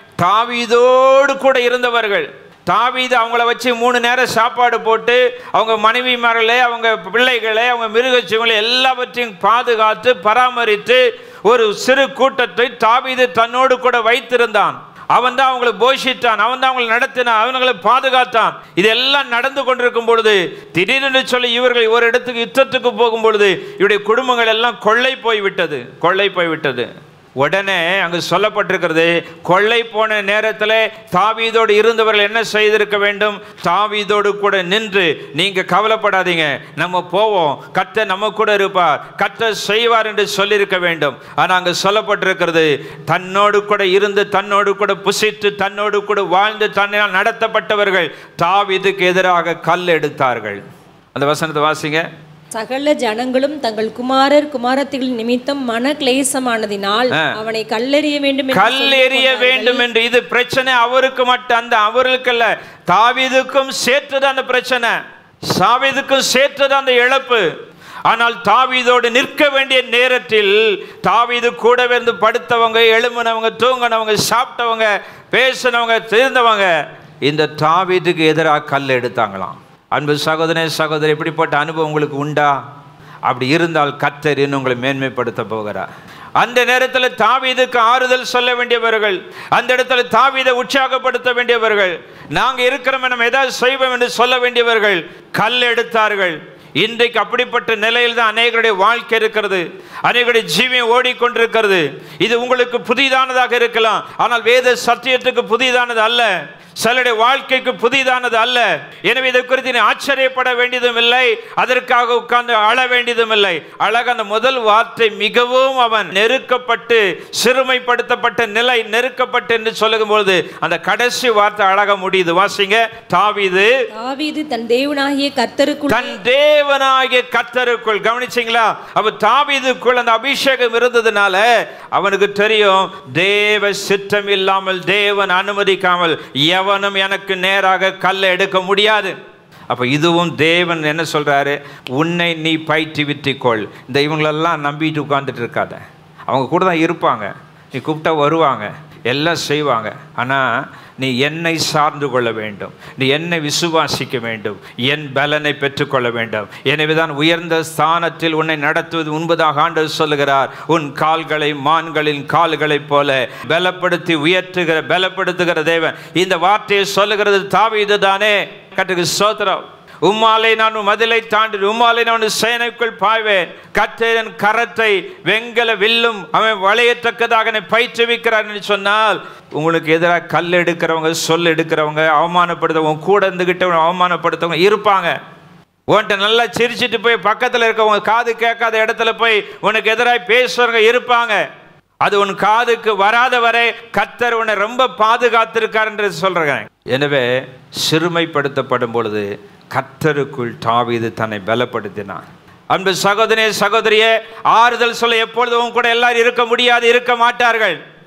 தாவீதோடு கூட இருந்தவர்கள் தாவீது அவங்கள வச்சு மூணு நேரம் சாப்பாடு போட்டு அவங்க மனைவிமார்களே அவங்க பிள்ளைகளை அவங்க மிருகச்சிவங்களை எல்லாவற்றையும் பாதுகாத்து பராமரித்து ஒரு சிறு கூட்டத்தை தாவீது தன்னோடு கூட வைத்திருந்தான் அவன் தான் அவங்களை போஷித்தான் அவன் தான் அவங்களை நடத்தினான் அவங்களை பாதுகாத்தான் இதெல்லாம் நடந்து கொண்டிருக்கும் பொழுது திடீரென்று சொல்லி இவர்கள் ஒரு இடத்துக்கு யுத்தத்துக்கு போகும் பொழுது இவருடைய குடும்பங்கள் எல்லாம் கொள்ளை போய் விட்டது கொள்ளை போய் விட்டது உடனே அங்கு சொல்லப்பட்டிருக்கிறது கொள்ளை போன நேரத்தில் தாவீதோடு இருந்தவர்கள் என்ன செய்திருக்க வேண்டும் தாவீதோடு கூட நின்று நீங்க கவலைப்படாதீங்க நம்ம போவோம் கத்த நம்ம கூட இருப்பார் கத்த செய்வார் என்று சொல்லியிருக்க வேண்டும் ஆனால் அங்கு சொல்லப்பட்டிருக்கிறது தன்னோடு கூட இருந்து தன்னோடு கூட புசித்து தன்னோடு கூட வாழ்ந்து தன்னால் நடத்தப்பட்டவர்கள் தாவீதுக்கு எதிராக கல் எடுத்தார்கள் அந்த வசனத்தை வாசிங்க சகல ஜனங்களும் தங்கள் குமாரர் குமாரத்திகளின் நிமித்தம் மன கிளேசமானதினால் அவனை கல்லெறிய வேண்டும் என்று கல் சொல்லிக் எறிய கொண்டார்கள். வேண்டும் என்று இது பிரச்சனை அவருக்கு மட்டும் அந்த அவர்களுக்கு அல்ல தாவீதுக்கும் சேர்த்தது அந்த பிரச்சனை சாவீதுக்கும் சேர்த்தது அந்த இழப்பு ஆனால் தாவீதோடு நிற்க வேண்டிய நேரத்தில் தாவீது கூடவே இருந்து படுத்தவங்க எழும்பினவங்க தூங்கினவங்க சாப்பிட்டவங்க பேசினவங்க தெரிந்தவங்க இந்த தாவீதுக்கு எதிராக கல் எடுத்தாங்களாம் அன்பு சகோதரனே சகோதரி இப்படிப்பட்ட அனுபவம் உங்களுக்கு உண்டா அப்படி இருந்தால் கத்தர் இன்னும் உங்களை மேன்மைப்படுத்த போகிறார் அந்த நேரத்தில் தாவீதுக்கு ஆறுதல் சொல்ல வேண்டியவர்கள் அந்த இடத்துல தாவீதை உற்சாகப்படுத்த வேண்டியவர்கள் நாங்க இருக்கிறோம் நம்ம ஏதாவது செய்வோம் என்று சொல்ல வேண்டியவர்கள் கல் எடுத்தார்கள் இன்றைக்கு அப்படிப்பட்ட நிலையில் தான் அநேகருடைய வாழ்க்கை இருக்கிறது அநேகருடைய ஜீவியம் ஓடிக்கொண்டிருக்கிறது இது உங்களுக்கு புதிதானதாக இருக்கலாம் ஆனால் வேத சத்தியத்துக்கு புதிதானது அல்ல சிலருடைய வாழ்க்கைக்கு புதிதானது அல்ல எனவே இதை குறித்து நீ ஆச்சரியப்பட வேண்டியதும் இல்லை அதற்காக உட்கார்ந்து அழ வேண்டியதும் இல்லை அழக அந்த முதல் வார்த்தை மிகவும் அவன் நெருக்கப்பட்டு சிறுமைப்படுத்தப்பட்ட நிலை நெருக்கப்பட்டு என்று சொல்லும்போது அந்த கடைசி வார்த்தை அழக முடியுது வாசிங்க தாவீது தாவீது தன் தேவனாகிய கர்த்தருக்குள் தன் தேவனாகிய கத்தருக்குள் கவனிச்சிங்களா அப்ப தாவீதுக்குள் அந்த அபிஷேகம் இருந்ததுனால அவனுக்கு தெரியும் தேவ சித்தம் இல்லாமல் தேவன் அனுமதிக்காமல் எவனும் எனக்கு நேராக கல்லை எடுக்க முடியாது அப்போ இதுவும் தேவன் என்ன சொல்றாரு உன்னை நீ பயிற்றுவித்துக்கொள் இந்த இவங்களெல்லாம் நம்பிட்டு உட்கார்ந்துட்டு இருக்காத அவங்க கூட தான் இருப்பாங்க நீ கூப்பிட்டா வருவாங்க எல்லாம் செய்வாங்க ஆனால் நீ என்னை சார்ந்து கொள்ள வேண்டும் நீ என்னை விசுவாசிக்க வேண்டும் என் பலனை பெற்றுக்கொள்ள வேண்டும் எனவேதான் உயர்ந்த ஸ்தானத்தில் உன்னை நடத்துவது உண்பதாக ஆண்டவர் சொல்லுகிறார் உன் கால்களை மான்களின் கால்களைப் போல பலப்படுத்தி உயர்த்துகிற பலப்படுத்துகிற தேவன் இந்த வார்த்தையை சொல்லுகிறது தாவீது தானே கட்டுக்கு சோத்திரம் உம்மாலை நான் உன் மதிலை தாண்டி உம்மாலை நான் உன் சேனைக்குள் பாய்வேன் கத்தேரன் கரத்தை வெங்கல வில்லும் அவன் வளையத்தக்கதாக என்னை பயிற்றுவிக்கிறார் என்று சொன்னால் உங்களுக்கு எதிராக கல் எடுக்கிறவங்க சொல் எடுக்கிறவங்க அவமானப்படுத்தவங்க கூட இருந்துகிட்ட அவமானப்படுத்தவங்க இருப்பாங்க உன்கிட்ட நல்லா சிரிச்சிட்டு போய் பக்கத்தில் இருக்கவங்க காது கேட்காத இடத்துல போய் உனக்கு எதிராக பேசுறவங்க இருப்பாங்க அது உன் காதுக்கு வராத வரை கத்தர் உன்னை ரொம்ப பாதுகாத்திருக்கார் என்று சொல்றேன் எனவே சிறுமைப்படுத்தப்படும் பொழுது கத்தருக்குள் தாவீது தன்னை பலப்படுத்தினான் அன்பு சகோதரே சகோதரியே ஆறுதல் சொல்ல எப்பொழுதும் உன் கூட எல்லாரும் இருக்க முடியாது இருக்க மாட்டார்கள்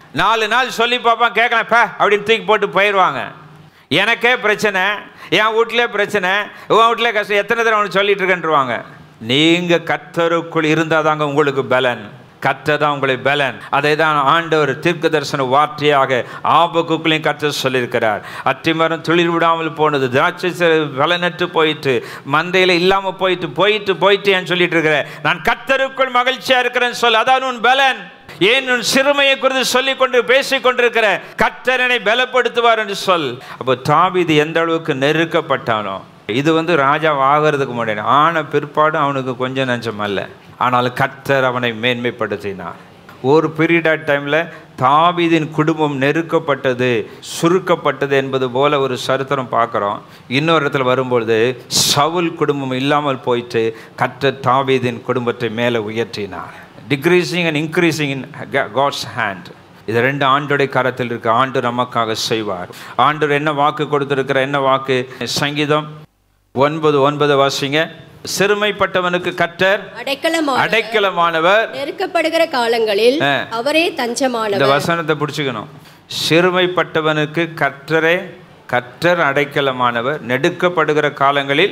நாலு நாள் சொல்லி பார்ப்பான் கேட்கலாம் பே அப்படின்னு தூக்கி போட்டு போயிடுவாங்க எனக்கே பிரச்சனை என் வீட்டிலே பிரச்சனை உன் வீட்டிலே கஷ்டம் எத்தனை தடவை அவனுக்கு சொல்லிட்டு இருக்கேன்ருவாங்க நீங்கள் கத்தருக்குள் இருந்தால் தாங்க உங்களுக்கு பலன் கர்த்தர் தான் உங்களை பலன் அதை தான் ஆண்டவர் தீர்க்க தரிசன வார்த்தையாக ஆபக்குக்குள்ளையும் கர்த்தர் சொல்லியிருக்கிறார் அத்திமரம் துளிர் விடாமல் போனது திராட்சை செ- பலனற்று போயிட்டு மந்தையில் இல்லாமல் போயிட்டு போயிட்டு போயிட்டு ஏன் சொல்லிட்டு இருக்கிறேன் நான் கர்த்தருக்குள் மகிழ்ச்சியா இருக்கிறேன்னு சொல் அதான் உன் பலன் ஏன் உன் சிறுமையை குறித்து சொல்லிக் கொண்டு பேசிக் கொண்டிருக்கிற கர்த்தரனை பலப்படுத்துவார் என்று சொல் அப்போ தாவீது எந்த அளவுக்கு நெருக்கப்பட்டானோ இது வந்து ராஜா ஆகிறதுக்கு முன்னாடி ஆன பிற்பாடு அவனுக்கு கொஞ்சம் நஞ்சம் அல்ல ஆனால் கர்த்தர் அவனை மேன்மைப்படுத்தினார் ஒரு பீரியட் ஆஃப் டைமில் தாவீதின் குடும்பம் நெருக்கப்பட்டது சுருக்கப்பட்டது என்பது போல ஒரு சரித்திரம் பார்க்குறோம் இன்னொரு இடத்துல வரும்பொழுது சவுல் குடும்பம் இல்லாமல் போயிட்டு கர்த்தர் தாவீதின் குடும்பத்தை மேலே உயர்த்தினார் decreasing and increasing in God's hand இது ரெண்டு ஆண்டோடைய கரத்தில் இருக்கு ஆண்டு நமக்காக செய்வார் ஆண்டவர் என்ன வாக்கு கொடுத்திருக்கிற என்ன வாக்கு சங்கீதம் ஒன்பது ஒன்பது வாசிங்க சிறுமைப்பட்டவனுக்கு கற்றர் அடைக்கலமான அடைக்கலமானவர் நெருக்கப்படுகிற காலங்களில் ஆ. அவரே இந்த தஞ்சமானவர் வசனத்தை பிடிச்சுக்கணும் சிறுமைப்பட்டவனுக்கு கற்றரே கற்றர் அடைக்கலமானவர் நெடுக்கப்படுகிற காலங்களில்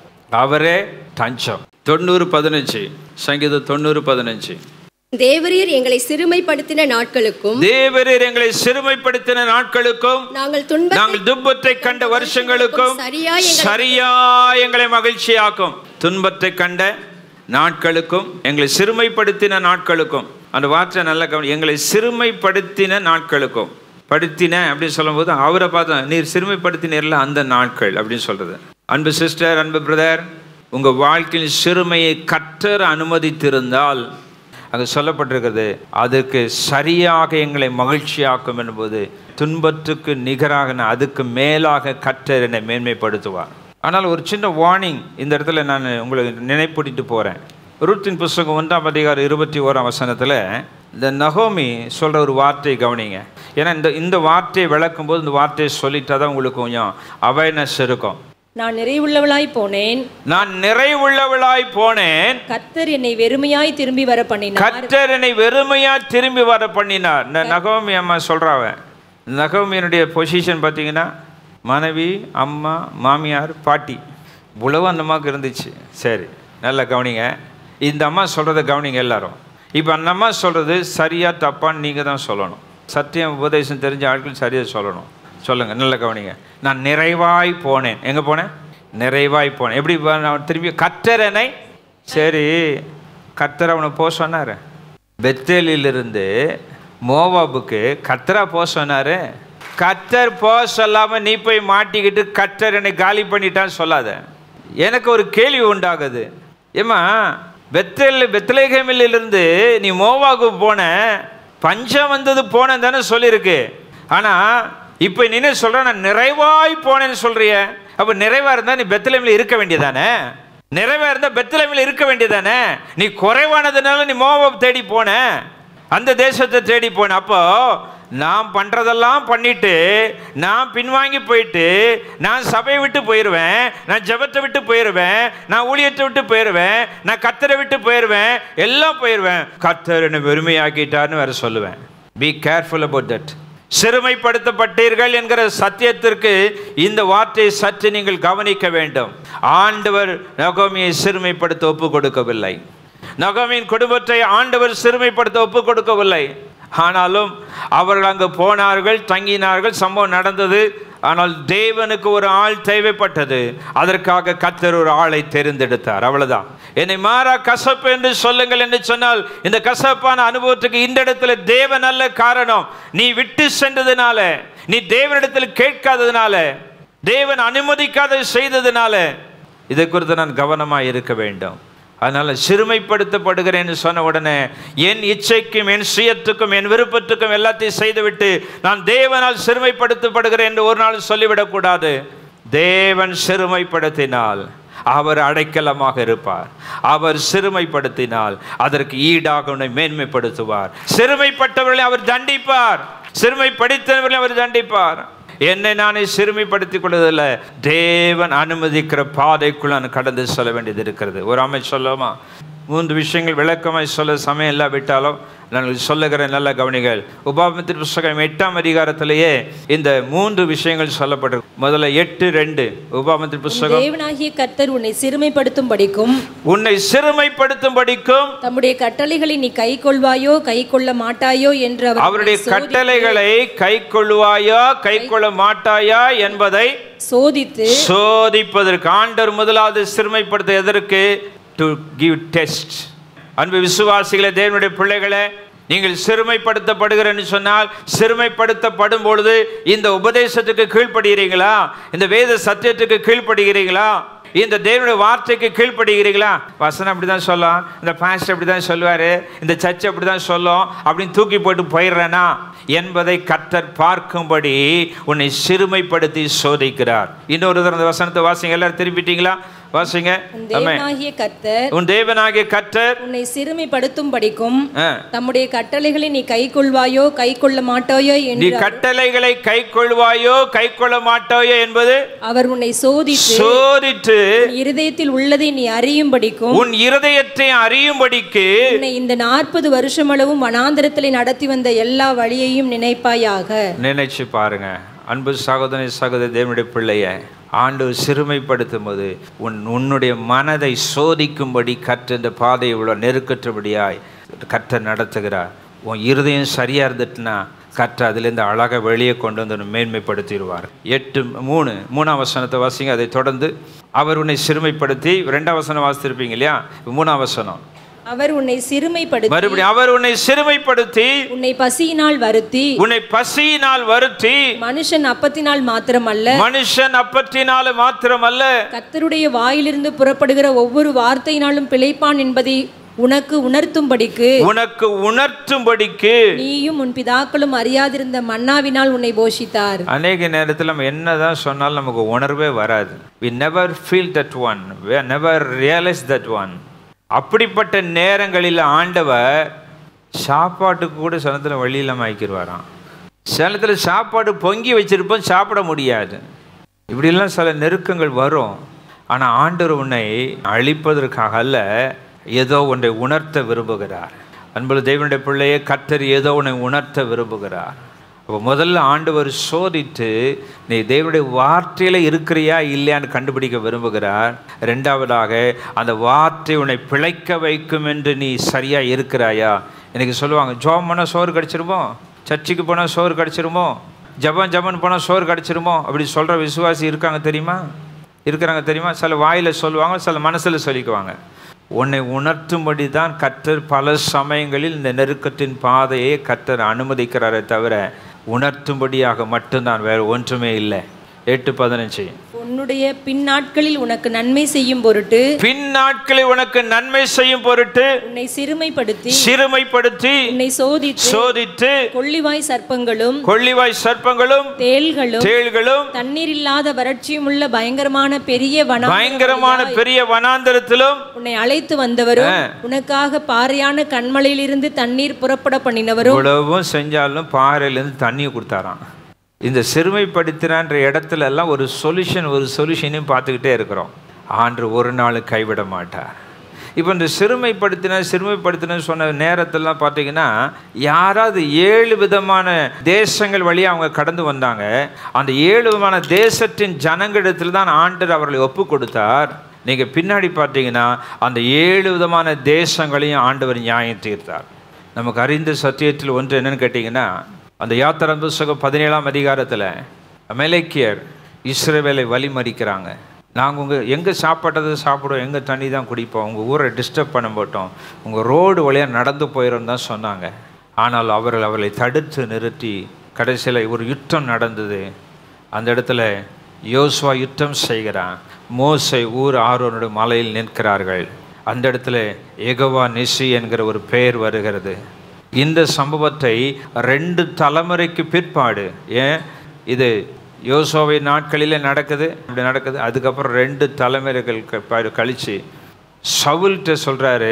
அவரே தஞ்சம் தொண்ணூறு பதினஞ்சு சங்கீதம் தொண்ணூறு பதினஞ்சு தேவரீர் எங்களை சிறுமைப்படுத்தின நாட்களுக்கும் தேவரீர் எங்களை சிறுமைப்படுத்தின நாட்களுக்கும் நாங்கள் துன்ப நாங்கள் துன்பத்தை கண்ட வருஷங்களுக்கும் சரியா எங்களை- சரியா எங்களை மகிழ்ச்சியாக்கும் துன்பத்தை கண்ட நாட்களுக்கும் எங்களை சிறுமைப்படுத்தின நாட்களுக்கும் அந்த வார்த்தை நல்ல கவனி எங்களை சிறுமைப்படுத்தின நாட்களுக்கும் படுத்தின அப்படின்னு சொல்லும்போது அவரை பார்த்தா நீர் சிறுமைப்படுத்தினீர்ல அந்த நாட்கள் அப்படின்னு சொல்றது அன்பு சிஸ்டர் அன்பு பிரதர் உங்க வாழ்க்கையில் சிறுமையை கற்றர் அனுமதித்திருந்தால் அங்கே சொல்லப்பட்டிருக்கிறது அதற்கு சரியாக எங்களை மகிழ்ச்சியாக்கும் என்பது துன்பத்துக்கு நிகராக நான் அதுக்கு மேலாக கற்றர் என்னை மேன்மைப்படுத்துவார் ஆனால் ஒரு சின்ன வார்னிங் இந்த இடத்துல நான் உங்களுக்கு நினைப்பூட்டிட்டு போகிறேன் ரூத்தின் புஸ்தகம் ஒன்றாம் அதிகாரம் இருபத்தி ஓராம் வசனத்தில் இந்த நகோமி சொல்கிற ஒரு வார்த்தையை கவனிங்க ஏன்னா இந்த இந்த வார்த்தையை விளக்கும் போது இந்த வார்த்தையை சொல்லிட்டா தான் உங்களுக்கு கொஞ்சம் அவேர்னஸ் இருக்கும் நான் நிறைவுள்ளவளாய் போனேன் நான் நிறைவுள்ளவளாய் போனேன் கர்த்தர் என்னை வெறுமையாய் திரும்பி வர பண்ணினார் கர்த்தர் என்னை வெறுமையா திரும்பி வர பண்ணினார் இந்த நகோமி அம்மா சொல்றாவ நகோமியனுடைய பொசிஷன் பார்த்தீங்கன்னா மனைவி அம்மா மாமியார் பாட்டி இவ்வளவு அந்த அம்மாவுக்கு இருந்துச்சு சரி நல்லா கவனிங்க இந்த அம்மா சொல்கிறத கவனிங்க எல்லாரும் இப்போ அந்த அம்மா சொல்கிறது சரியா தப்பான்னு நீங்கள் தான் சொல்லணும் சத்தியம் உபதேசம் தெரிஞ்ச ஆட்கள் சரியாக சொல்லணும் சொல்லுங்கள் நல்ல கவனிங்க நான் நிறைவாய் போனேன் எங்கே போனேன் நிறைவாய் போனேன் எப்படி போ- நான் திரும்பி கத்தரனை சரி கத்தர் அவனை போக சொன்னார் பெத்தேலிலிருந்து மோவாபுக்கு கத்தரா போக சொன்னார் கத்தர் போக சொல்லாமல் நீ போய் மாட்டிக்கிட்டு கத்தர் என்னை காலி பண்ணிட்டான்னு சொல்லாத எனக்கு ஒரு கேள்வி உண்டாகுது ஏம்மா பெத்தேல் பெத்லேகேமிலிருந்து நீ மோவாவுக்கு போன பஞ்சம் வந்தது போனேன் தானே சொல்லியிருக்கு ஆனால் இப்போ நீ என்ன சொல்ற நான் நிறைவாய் போனேன்னு சொல்றிய அப்போ நிறைவா இருந்தால் நீ பெத்லேமில் இருக்க வேண்டியதானே நிறைவா இருந்தா பெத்லஹேமில் இருக்க வேண்டியதானே நீ குறைவானதுனால நீ மோவாப் தேடி போன அந்த தேசத்தை தேடி போன அப்போ நான் பண்றதெல்லாம் பண்ணிட்டு நான் பின்வாங்கி போயிட்டு நான் சபையை விட்டு போயிடுவேன் நான் ஜெபத்தை விட்டு போயிடுவேன் நான் ஊழியத்தை விட்டு போயிடுவேன் நான் கத்தரை விட்டு போயிடுவேன் எல்லாம் போயிடுவேன் கத்தர் என்னை வெறுமையாக்கிட்டார்னு வேற சொல்லுவேன் பி கேர்ஃபுல் அபவுட் தட் சிறுமைப்படுத்தப்பட்டீர்கள் என்கிற சத்தியத்திற்கு இந்த வார்த்தையை சற்று நீங்கள் கவனிக்க வேண்டும் ஆண்டவர் நகோமியை சிறுமைப்படுத்த ஒப்பு கொடுக்கவில்லை நகோமியின் குடும்பத்தை ஆண்டவர் சிறுமைப்படுத்த ஒப்பு கொடுக்கவில்லை ஆனாலும் அவர்கள் அங்கு போனார்கள் தங்கினார்கள் சம்பவம் நடந்தது ஆனால் தேவனுக்கு ஒரு ஆள் தேவைப்பட்டது அதற்காக கத்தர் ஒரு ஆளை தெரிந்தெடுத்தார் அவ்வளவுதான் என்னை மாறா கசப்பு என்று சொல்லுங்கள் என்று சொன்னால் இந்த கசப்பான அனுபவத்துக்கு இந்த இடத்துல தேவன் அல்ல காரணம் நீ விட்டு சென்றதுனால நீ தேவனிடத்தில் கேட்காததுனால தேவன் அனுமதிக்காத செய்ததுனால இதை குறித்து நான் கவனமாக இருக்க வேண்டும் அதனால சிறுமைப்படுத்தப்படுகிறேன்னு சொன்ன உடனே என் இச்சைக்கும் என் சுயத்துக்கும் என் விருப்பத்துக்கும் எல்லாத்தையும் செய்துவிட்டு நான் தேவனால் சிறுமைப்படுத்தப்படுகிறேன் என்று ஒரு நாள் சொல்லிவிடக்கூடாது தேவன் சிறுமைப்படுத்தினால் அவர் அடைக்கலமாக இருப்பார் அவர் சிறுமைப்படுத்தினால் அதற்கு ஈடாக உன்னை மேன்மைப்படுத்துவார் சிறுமைப்பட்டவர்களை அவர் தண்டிப்பார் சிறுமைப்படுத்தினவர்களை அவர் தண்டிப்பார் என்னை நானே சிறுமைப்படுத்திக் கொள்வதில்ல தேவன் அனுமதிக்கிற பாதைக்குள் நான் கடந்து செல்ல வேண்டியது இருக்கிறது ஒரு அமை சொல்லுமா மூன்று விஷயங்கள் விளக்கமாய் சொல்ல சமயம் இல்லாவிட்டாலும் நான் சொல்லுகிற நல்ல கவனிகள் உபாமத்தின் புஸ்தகம் எட்டாம் அதிகாரத்திலேயே இந்த மூன்று விஷயங்கள் சொல்லப்பட்டிருக்கு முதல்ல எட்டு ரெண்டு உபாமத்தின் புஸ்தகம் தேவனாகிய கர்த்தர் உன்னை சிறுமைப்படுத்தும் படிக்கும் உன்னை சிறுமைப்படுத்தும் படிக்கும் தம்முடைய கட்டளைகளை நீ கை கொள்வாயோ கை கொள்ள மாட்டாயோ என்று அவர் அவருடைய உன்னை சோதி- கட்டளைகளை கை கொள்ளுவாயா கை கொள்ள மாட்டாயா என்பதை சோதித்து சோதிப்பதற்கு ஆண்டவர் முதலாவது சிறுமைப்படுத்த எதற்கு டு கிவ் டெஸ்ட் அன்பு விசுவாசிகளே தேவனுடைய பிள்ளைகளே நீங்கள் சிறுமைப்படுத்தப்படுகிறன்னு சொன்னால் சிறுமைப்படுத்தப்படும் பொழுது இந்த உபதேசத்துக்கு கீழ்ப்படுகிறீங்களா இந்த வேத சத்தியத்துக்கு கீழ்ப்படுகிறீங்களா இந்த தேவனுடைய வார்த்தைக்கு கீழ்ப்படுகிறீங்களா வசனம் அப்படி தான் சொல்லும் இந்த பாஸ்டர் அப்படி தான் சொல்லுவார் இந்த சர்ச் அப்படி தான் சொல்லும் அப்படின்னு தூக்கி போட்டு போயிடுறேனா என்பதை கர்த்தர் பார்க்கும்படி உன்னை சிறுமைப்படுத்தி சோதிக்கிறார் இன்னொரு தடவை அந்த வசனத்தை வாசிங்க எல்லாரும் திருப்பிட்டீங்களா வாசிங்க உன் ஆமென். தேவனாகிய கர்த்தர் உன் தேவனாகிய கர்த்தர் உன்னை சிறுமைப்படுத்தும் படிக்கும் ஆ, தம்முடைய கட்டளைகளை நீ கை கொள்வாயோ கை கொள்ள மாட்டாயோ நீ என்று கட்டளைகளை கை கொள்வாயோ கை கொள்ள மாட்டாயோ என்பது அவர் உன்னை சோதித்து சோதித்து உன் இருதயத்தில் உள்ளதை நீ அறியும்படிக்கும் உன் இருதயத்தை அறியும்படிக்கு உன்னை இந்த நாற்பது வருஷமளவும் வனாந்தரத்திலே நடத்தி வந்த எல்லா வழியையும் நினைப்பாயாக நினைச்சு பாருங்க அன்பு சகோதரி சகோதரி தேவனுடைய பிள்ளைய ஆண்டு சிறுமைப்படுத்தும் போது உன் உன்னுடைய மனதை சோதிக்கும்படி கற்ற இந்த பாதையை இவ்வளோ நெருக்கற்றபடியாய் கற்ற நடத்துகிறார் உன் இருதயம் சரியா இருந்துட்டுனா கற்ற அதுலேருந்து அழகாக வெளியே கொண்டு வந்து உன்னை மேன்மைப்படுத்திடுவார் எட்டு மூணு மூணாம் வசனத்தை வாசிங்க அதை தொடர்ந்து அவர் உன்னை சிறுமைப்படுத்தி ரெண்டாம் வசனம் வாசித்திருப்பீங்க இல்லையா மூணாம் வசனம் அவர் உன்னை சிறுமைப்படுத்தி மறுபடியும் அவர் உன்னை சிறுமைப்படுத்தி உன்னை பசியினால் வருத்தி உன்னை பசியினால் வருத்தி மனுஷன் அப்பத்தினால் மாத்திரமல்ல மனுஷன் அப்பத்தினால மாத்திரமல்ல கர்த்தருடைய வாயிலிருந்து புறப்படுகிற ஒவ்வொரு வார்த்தையினாலும் பிழைப்பான் என்பதை உனக்கு உணர்த்தும்படிக்கு உனக்கு உணர்த்தும்படிக்கு நீயும் உன் பிதாக்களும் அறியாதிருந்த மன்னாவினால் உன்னை போஷித்தார் அநேக நேரத்தில் நம்ம என்னதான் சொன்னாலும் நமக்கு உணர்வே வராது we never feel that one never realise that one அப்படிப்பட்ட நேரங்களில் ஆண்டவர் சாப்பாட்டுக்கு கூட சிலத்தில் வழி இல்லாமல் ஆக்கிடுவாராம் சிலத்தில் சாப்பாடு பொங்கி வச்சிருப்போம் சாப்பிட முடியாது இப்படிலாம் சில நெருக்கங்கள் வரும் ஆனால் ஆண்டவர் உன்னை அழிப்பதற்காக அல்ல ஏதோ ஒன்றை உணர்த்த விரும்புகிறார் அன்புள்ள தேவனுடைய பிள்ளையே கர்த்தர் ஏதோ உன்னை உணர்த்த விரும்புகிறார் அப்போ முதல்ல ஆண்டவர் சோதித்து நீ தேவனுடைய வார்த்தையில் இருக்கிறியா இல்லையான்னு கண்டுபிடிக்க விரும்புகிறார் ரெண்டாவதாக அந்த வார்த்தை உன்னை பிழைக்க வைக்கும் என்று நீ சரியாக இருக்கிறாயா எனக்கு சொல்லுவாங்க ஜோம் பண்ணால் சோறு கிடச்சிருமோ சர்ச்சுக்கு போனால் சோறு கிடச்சிருமோ ஜபம் ஜபன் போனால் சோறு கிடச்சிருமோ அப்படி சொல்கிற விசுவாசி இருக்காங்க தெரியுமா இருக்கிறாங்க தெரியுமா சில வாயில் சொல்லுவாங்க சில மனசில் சொல்லிக்குவாங்க உன்னை உணர்த்தும்படி தான் கர்த்தர் பல சமயங்களில் இந்த நெருக்கத்தின் பாதையை கர்த்தர் அனுமதிக்கிறாரே தவிர உணர்த்தும்படியாக மட்டும்தான் வேறு ஒன்றுமே இல்லை எட்டு பதினஞ்சு உன்னுடைய பின்னாட்களில் உனக்கு நன்மை செய்யும் பொருட்டு பின் நாட்களில் உனக்கு நன்மை செய்யும் பொருட்டு உன்னை சிறுமைப்படுத்தி சிறுமைப்படுத்தி உன்னை சோதித்து சோதித்து கொள்ளிவாய் சர்ப்பங்களும் கொள்ளிவாய் சர்ப்பங்களும் தேள்களும் தேள்களும் தண்ணீர் இல்லாத வறட்சியும் உள்ள பயங்கரமான பெரிய வனம் பயங்கரமான பெரிய வனாந்தரத்திலும் உன்னை அழைத்து வந்தவரும் உனக்காக பாறையான கண்மலையிலிருந்து தண்ணீர் புறப்பட பண்ணினவரும் இவ்வளவும் செஞ்சாலும் பாறையிலேருந்து தண்ணியை கொடுத்தாராம் இந்த சிறுமைப்படுத்தினான்ற இடத்துல எல்லாம் ஒரு சொல்யூஷன் ஒரு சொல்யூஷனையும் பார்த்துக்கிட்டே இருக்கிறோம் ஆண்டு ஒரு நாள் கைவிட மாட்டார் இப்போ இந்த சிறுமைப்படுத்தின சிறுமைப்படுத்தின சொன்ன நேரத்திலலாம் பார்த்தீங்கன்னா யாராவது ஏழு விதமான தேசங்கள் வழியாக அவங்க கடந்து வந்தாங்க அந்த ஏழு விதமான தேசத்தின் ஜனங்களிடத்தில் தான் ஆண்டர் அவர்களை ஒப்பு கொடுத்தார் நீங்கள் பின்னாடி பார்த்தீங்கன்னா அந்த ஏழு விதமான தேசங்களையும் ஆண்டவர் நியாயம் தீர்த்தார் நமக்கு அறிந்த சத்தியத்தில் ஒன்று என்னன்னு கேட்டிங்கன்னா அந்த யாத்திரம் புஸ்தகம் பதினேழாம் அதிகாரத்தில் அமெலேக்கியர் இஸ்ரவேலை வழிமறிக்கிறாங்க நாங்கள் உங்கள் எங்கே சாப்பாட்டதை சாப்பிடுவோம் எங்கே தண்ணி தான் குடிப்போம் உங்கள் ஊரை டிஸ்டர்ப் பண்ண மாட்டோம் உங்கள் ரோடு வழியாக நடந்து போயிடும் தான் சொன்னாங்க ஆனால் அவர்கள் அவர்களை தடுத்து நிறுத்தி கடைசியில் ஒரு யுத்தம் நடந்தது அந்த இடத்துல யோசுவா யுத்தம் செய்கிறான் மோசை ஊர் ஆரோனுடைய மலையில் நிற்கிறார்கள் அந்த இடத்துல எகவா நிசி என்கிற ஒரு பெயர் வருகிறது இந்த சம்பவத்தை ரெண்டு தலைமுறைக்கு பிற்பாடு ஏன் இது யோசோவை நாட்களிலே நடக்குது இப்படி நடக்குது அதுக்கப்புறம் ரெண்டு தலைமுறைகள் க- ப- கழிச்சு சவுல்கிட்ட சொல்கிறாரு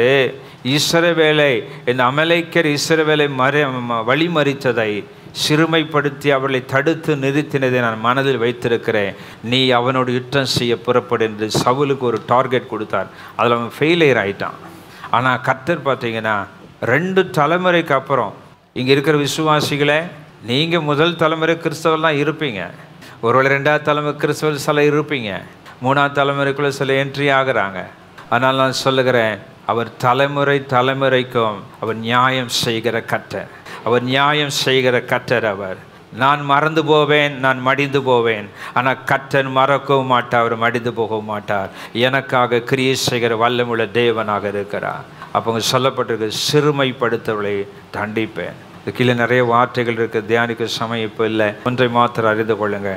இஸ்ரவேலை இந்த அமலைக்கர் இஸ்ரவேலை மறை ம- வழிமறித்ததை சிறுமைப்படுத்தி அவர்களை தடுத்து நிறுத்தினதை நான் மனதில் வைத்திருக்கிறேன் நீ அவனோடு யுத்தம் செய்ய புறப்படு என்று சவுலுக்கு ஒரு டார்கெட் கொடுத்தார் அதில் அவன் ஃபெயிலியர் ஆயிட்டான் ஆனால் கர்த்தர் பார்த்தீங்கன்னா ரெண்டு தலைமுறைக்கு அப்புறம் இங்கே இருக்கிற விசுவாசிகளே நீங்கள் முதல் தலைமுறை கிறிஸ்தவெல்லாம் இருப்பீங்க ஒருவேளை ரெண்டாவது தலைமுறை கிறிஸ்தவர் சில இருப்பீங்க மூணாவது தலைமுறைக்குள்ளே சில என்ட்ரி ஆகுறாங்க அதனால் நான் சொல்லுகிறேன் அவர் தலைமுறை தலைமுறைக்கும் அவர் நியாயம் செய்கிற கட்டர் அவர் நியாயம் செய்கிற கட்டர் அவர் நான் மறந்து போவேன் நான் மடிந்து போவேன் ஆனால் கத்தன் மறக்கவும் மாட்டார் அவர் மடிந்து போகவும் மாட்டார் எனக்காக கிரியை செய்கிற வல்லமுள்ள தேவனாக இருக்கிறார் அப்போ அங்கே சொல்லப்பட்டிருக்கு சிறுமைப்படுத்தவளை தண்டிப்பேன் இது கீழே நிறைய வார்த்தைகள் இருக்கு தியானிக்க சமயம் இப்போ இல்லை ஒன்றை மாத்திரம் அறிந்து கொள்ளுங்க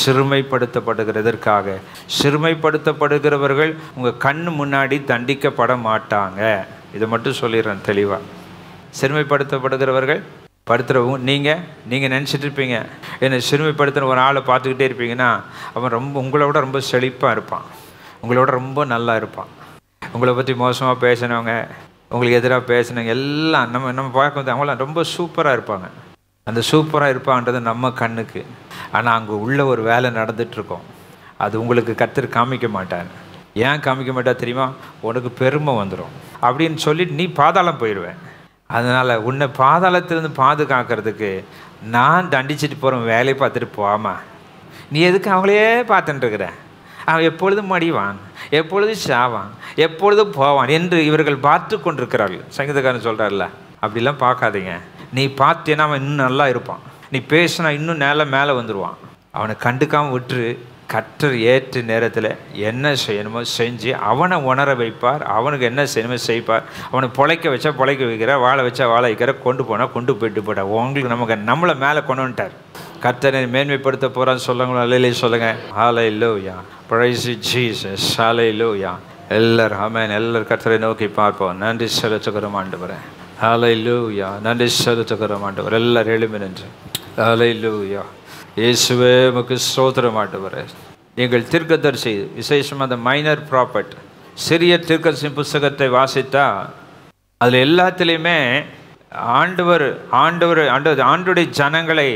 சிறுமைப்படுத்தப்படுகிறதற்காக சிறுமைப்படுத்தப்படுகிறவர்கள் உங்கள் கண்ணு முன்னாடி தண்டிக்கப்பட மாட்டாங்க இதை மட்டும் சொல்லிடுறேன் தெளிவாக சிறுமைப்படுத்தப்படுகிறவர்கள் படுத்துறவங்க நீங்கள் நீங்கள் நினச்சிட்டு இருப்பீங்க என்னை சிறுமைப்படுத்துகிற ஒரு ஆளை பார்த்துக்கிட்டே இருப்பீங்கன்னா அவன் ரொம்ப உங்களை விட ரொம்ப செழிப்பாக இருப்பான் உங்களோட ரொம்ப நல்லா இருப்பான் உங்களை பற்றி மோசமாக பேசினவங்க உங்களுக்கு எதிராக பேசினவங்க எல்லாம் நம்ம நம்ம பார்க்கும்போது அவங்களாம் ரொம்ப சூப்பராக இருப்பாங்க அந்த சூப்பராக இருப்பான்றது நம்ம கண்ணுக்கு ஆனால் அங்கே உள்ள ஒரு வேலை நடந்துகிட்ருக்கோம் அது உங்களுக்கு கத்தர் காமிக்க மாட்டார் ஏன் காமிக்க மாட்டா தெரியுமா உனக்கு பெருமை வந்துடும் அப்படின்னு சொல்லிட்டு நீ பாதாளம் போயிடுவேன் அதனால் உன்னை பாதாளத்திலிருந்து பாதுகாக்கிறதுக்கு நான் தண்டிச்சிட்டு போகிறேன் வேலையை பார்த்துட்டு போகாமா நீ எதுக்கு அவங்களையே பார்த்துட்டு இருக்கிற அவன் எப்பொழுதும் மடிவான் எப்பொழுதும் சாவான் எப்பொழுதும் போவான் என்று இவர்கள் பார்த்து கொண்டிருக்கிறார்கள் சங்கீதக்காரன் சொல்கிறார்ல அப்படிலாம் பார்க்காதீங்க நீ பார்த்தேன்னா அவன் இன்னும் நல்லா இருப்பான் நீ பேசினா இன்னும் மேலே மேலே வந்துடுவான் அவனை கண்டுக்காமல் விட்டுரு கற்றர் ஏற்ற நேரத்தில் என்ன செய்யணுமோ செஞ்சு அவனை உணர வைப்பார் அவனுக்கு என்ன செய்யணுமோ செய்ப்பார் அவனை பொழைக்க வச்சா பொழைக்க வைக்கிற வாழ வச்சா வாழ வைக்கிற கொண்டு போனால் கொண்டு போயிட்டு போட்டார் உங்களுக்கு நமக்கு நம்மளை மேலே கொண்டு வந்துட்டார் கர்த்தனை மேன்மைப்படுத்த போகிறான்னு சொல்லுங்களா அல்லையிலே சொல்லுங்க ஹாலை லோயா பிரைஸ் ஜீசஸ் ஹாலை லோயா எல்லாரும் ஆமென் எல்லாரும் கர்த்தரை நோக்கி பார்ப்போம் நன்றி செலுத்துகிறோம் ஆண்டவரே ஹாலை லூயா நன்றி செலுத்துகிறோம் ஆண்டவர் எல்லாரும் எழுமி நின்று ஹாலை லூயா இயேசுவே உமக்கு ஸ்தோத்திரம் ஆண்டவரே நீங்கள் தீர்க்கதரிசி விசேஷமாக அந்த மைனர் ப்ராப்பர்ட் சிறிய தீர்க்கதரிசி புஸ்தகத்தை வாசித்தா அதில் எல்லாத்துலேயுமே ஆண்டவர் ஆண்டவர் ஆண்டு ஆண்டுடைய ஜனங்களை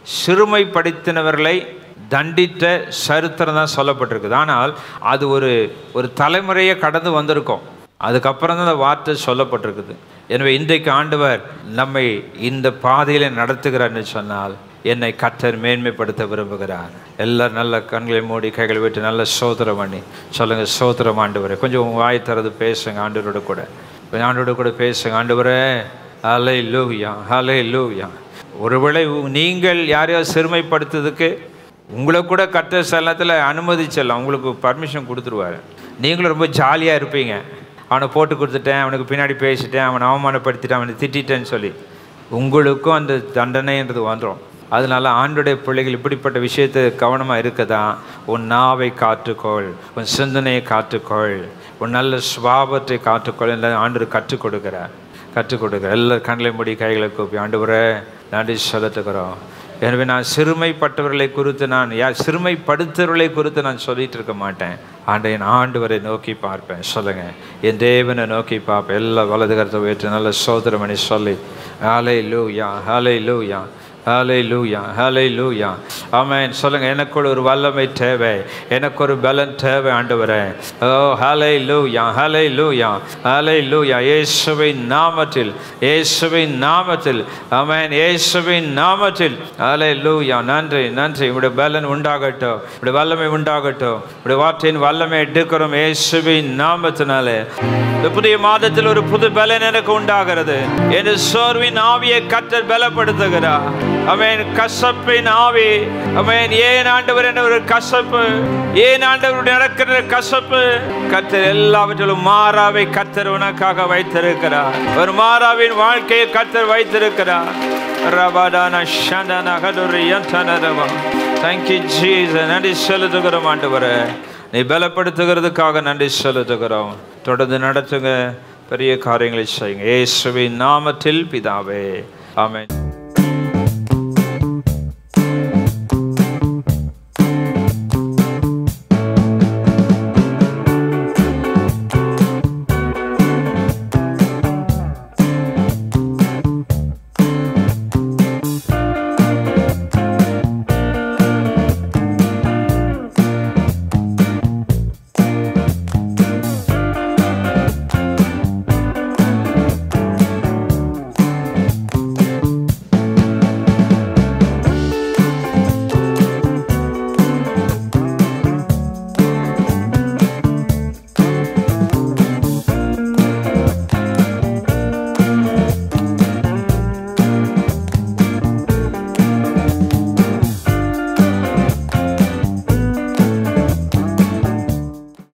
சிறுமைப்படுத்தினவர்களை தண்டித்த சரித்திரம் தான் சொல்லப்பட்டிருக்குது ஆனால் அது ஒரு ஒரு தலைமுறையை கடந்து வந்திருக்கோம் அதுக்கப்புறம் தான் அந்த வார்த்தை சொல்லப்பட்டிருக்குது எனவே இன்றைக்கு ஆண்டவர் நம்மை இந்த பாதையில் நடத்துகிறார்னு சொன்னால் என்னை கத்தர் மேன்மைப்படுத்த விரும்புகிறார் எல்லாரும் நல்ல கண்களை மூடி கைகளை விட்டு நல்ல சோதரம் பண்ணி சொல்லுங்க சோதரம் ஆண்டவரே கொஞ்சம் உங்க வாய் திறந்து பேசுங்க ஆண்டவரோட கூட கொஞ்சம் ஆண்டவரோட கூட பேசுங்க ஆண்டவரே ஹலை லூயா ஹலை லூயா ஒருவேளை உ- நீங்கள் யாரையாவது சிறுமைப்படுத்துறதுக்கு உங்களை கூட கத்த ஸ்தலத்தில் அனுமதிச்சிடலாம் உங்களுக்கு பர்மிஷன் கொடுத்துருவாரு நீங்களும் ரொம்ப ஜாலியாக இருப்பீங்க அவனை போட்டு கொடுத்துட்டேன் அவனுக்கு பின்னாடி பேசிட்டேன் அவனை அவமானப்படுத்திட்டேன் அவனை திட்டிட்டேன்னு சொல்லி உங்களுக்கும் அந்த தண்டனைன்றது வந்துடும் அதனால ஆண்டுடைய பிள்ளைகள் இப்படிப்பட்ட விஷயத்தை கவனமாக இருக்கதா உன் நாவை காத்துக்கொள் உன் சிந்தனையை காத்துக்கொள் உன் நல்ல சுபாவத்தை காத்துக்கொள் எல்லாம் ஆண்டு கற்றுக் கொடுக்கிறார் கற்றுக் கொடுக்குற எல்லா கண்களை மூடி கைகளை கூப்பி ஆண்டவரே நன்றி செலுத்துகிறோம் எனவே நான் சிறுமைப்பட்டவர்களை குறித்து நான் யார் சிறுமைப்படுத்துறவர்களை குறித்து நான் சொல்லிட்டு இருக்க மாட்டேன் ஆண்டை என் ஆண்டவரை நோக்கி பார்ப்பேன் சொல்லுங்க என் தேவனை நோக்கி பார்ப்பேன் எல்லா வலது கருத்தை உயர்த்தி நல்ல சோதரமணி சொல்லி ஹாலை லூயா ஹாலை லூயா ஹாலை லூயா ஹாலை லூயா ஆமென் சொல்லுங்க எனக்கு ஒரு வல்லமை தேவை எனக்கு ஒரு பலன் தேவை ஆண்டவரே ஓ ஹாலை லூயா ஹாலை லூயா ஹாலை லூயா இயேசுவின் நாமத்தில் இயேசுவின் நாமத்தில் ஆமென் இயேசுவின் நாமத்தில் ஹாலை லூயா நன்றி நன்றி உடைய பலன் உண்டாகட்டும் உடைய வல்லமை உண்டாகட்டும் உடைய வார்த்தையின் வல்லமை எடுக்கிறோம் இயேசுவின் நாமத்தினாலே இந்த புதிய மாதத்தில் ஒரு புது பலன் எனக்கு உண்டாகிறது என் சோர்வின் ஆவியை கத்தர் பலப்படுத்துகிறார் அவன் கசப்பின் ஆவி அவன் ஏன் ஆண்டவர் என்ற ஒரு கசப்பு ஏன் ஆண்டவர் நடக்கிற கசப்பு கத்தர் எல்லாவற்றிலும் மாறாவை கத்தர் உனக்காக வைத்திருக்கிறார் ஒரு மாறாவின் வாழ்க்கையை கத்தர் வைத்திருக்கிறார் ரபாடான ஷண்டன கதுரி யந்தனரவா தேங்க்யூ ஜீசஸ் நன்றி செலுத்துகிறோம் ஆண்டவரே நீ பலப்படுத்துகிறதுக்காக நன்றி செலுத்துகிறோம் தொடர்ந்து நடத்துங்க பெரிய காரியங்களை செய்யுங்க இயேசுவின் நாமத்தில் பிதாவே ஆமென்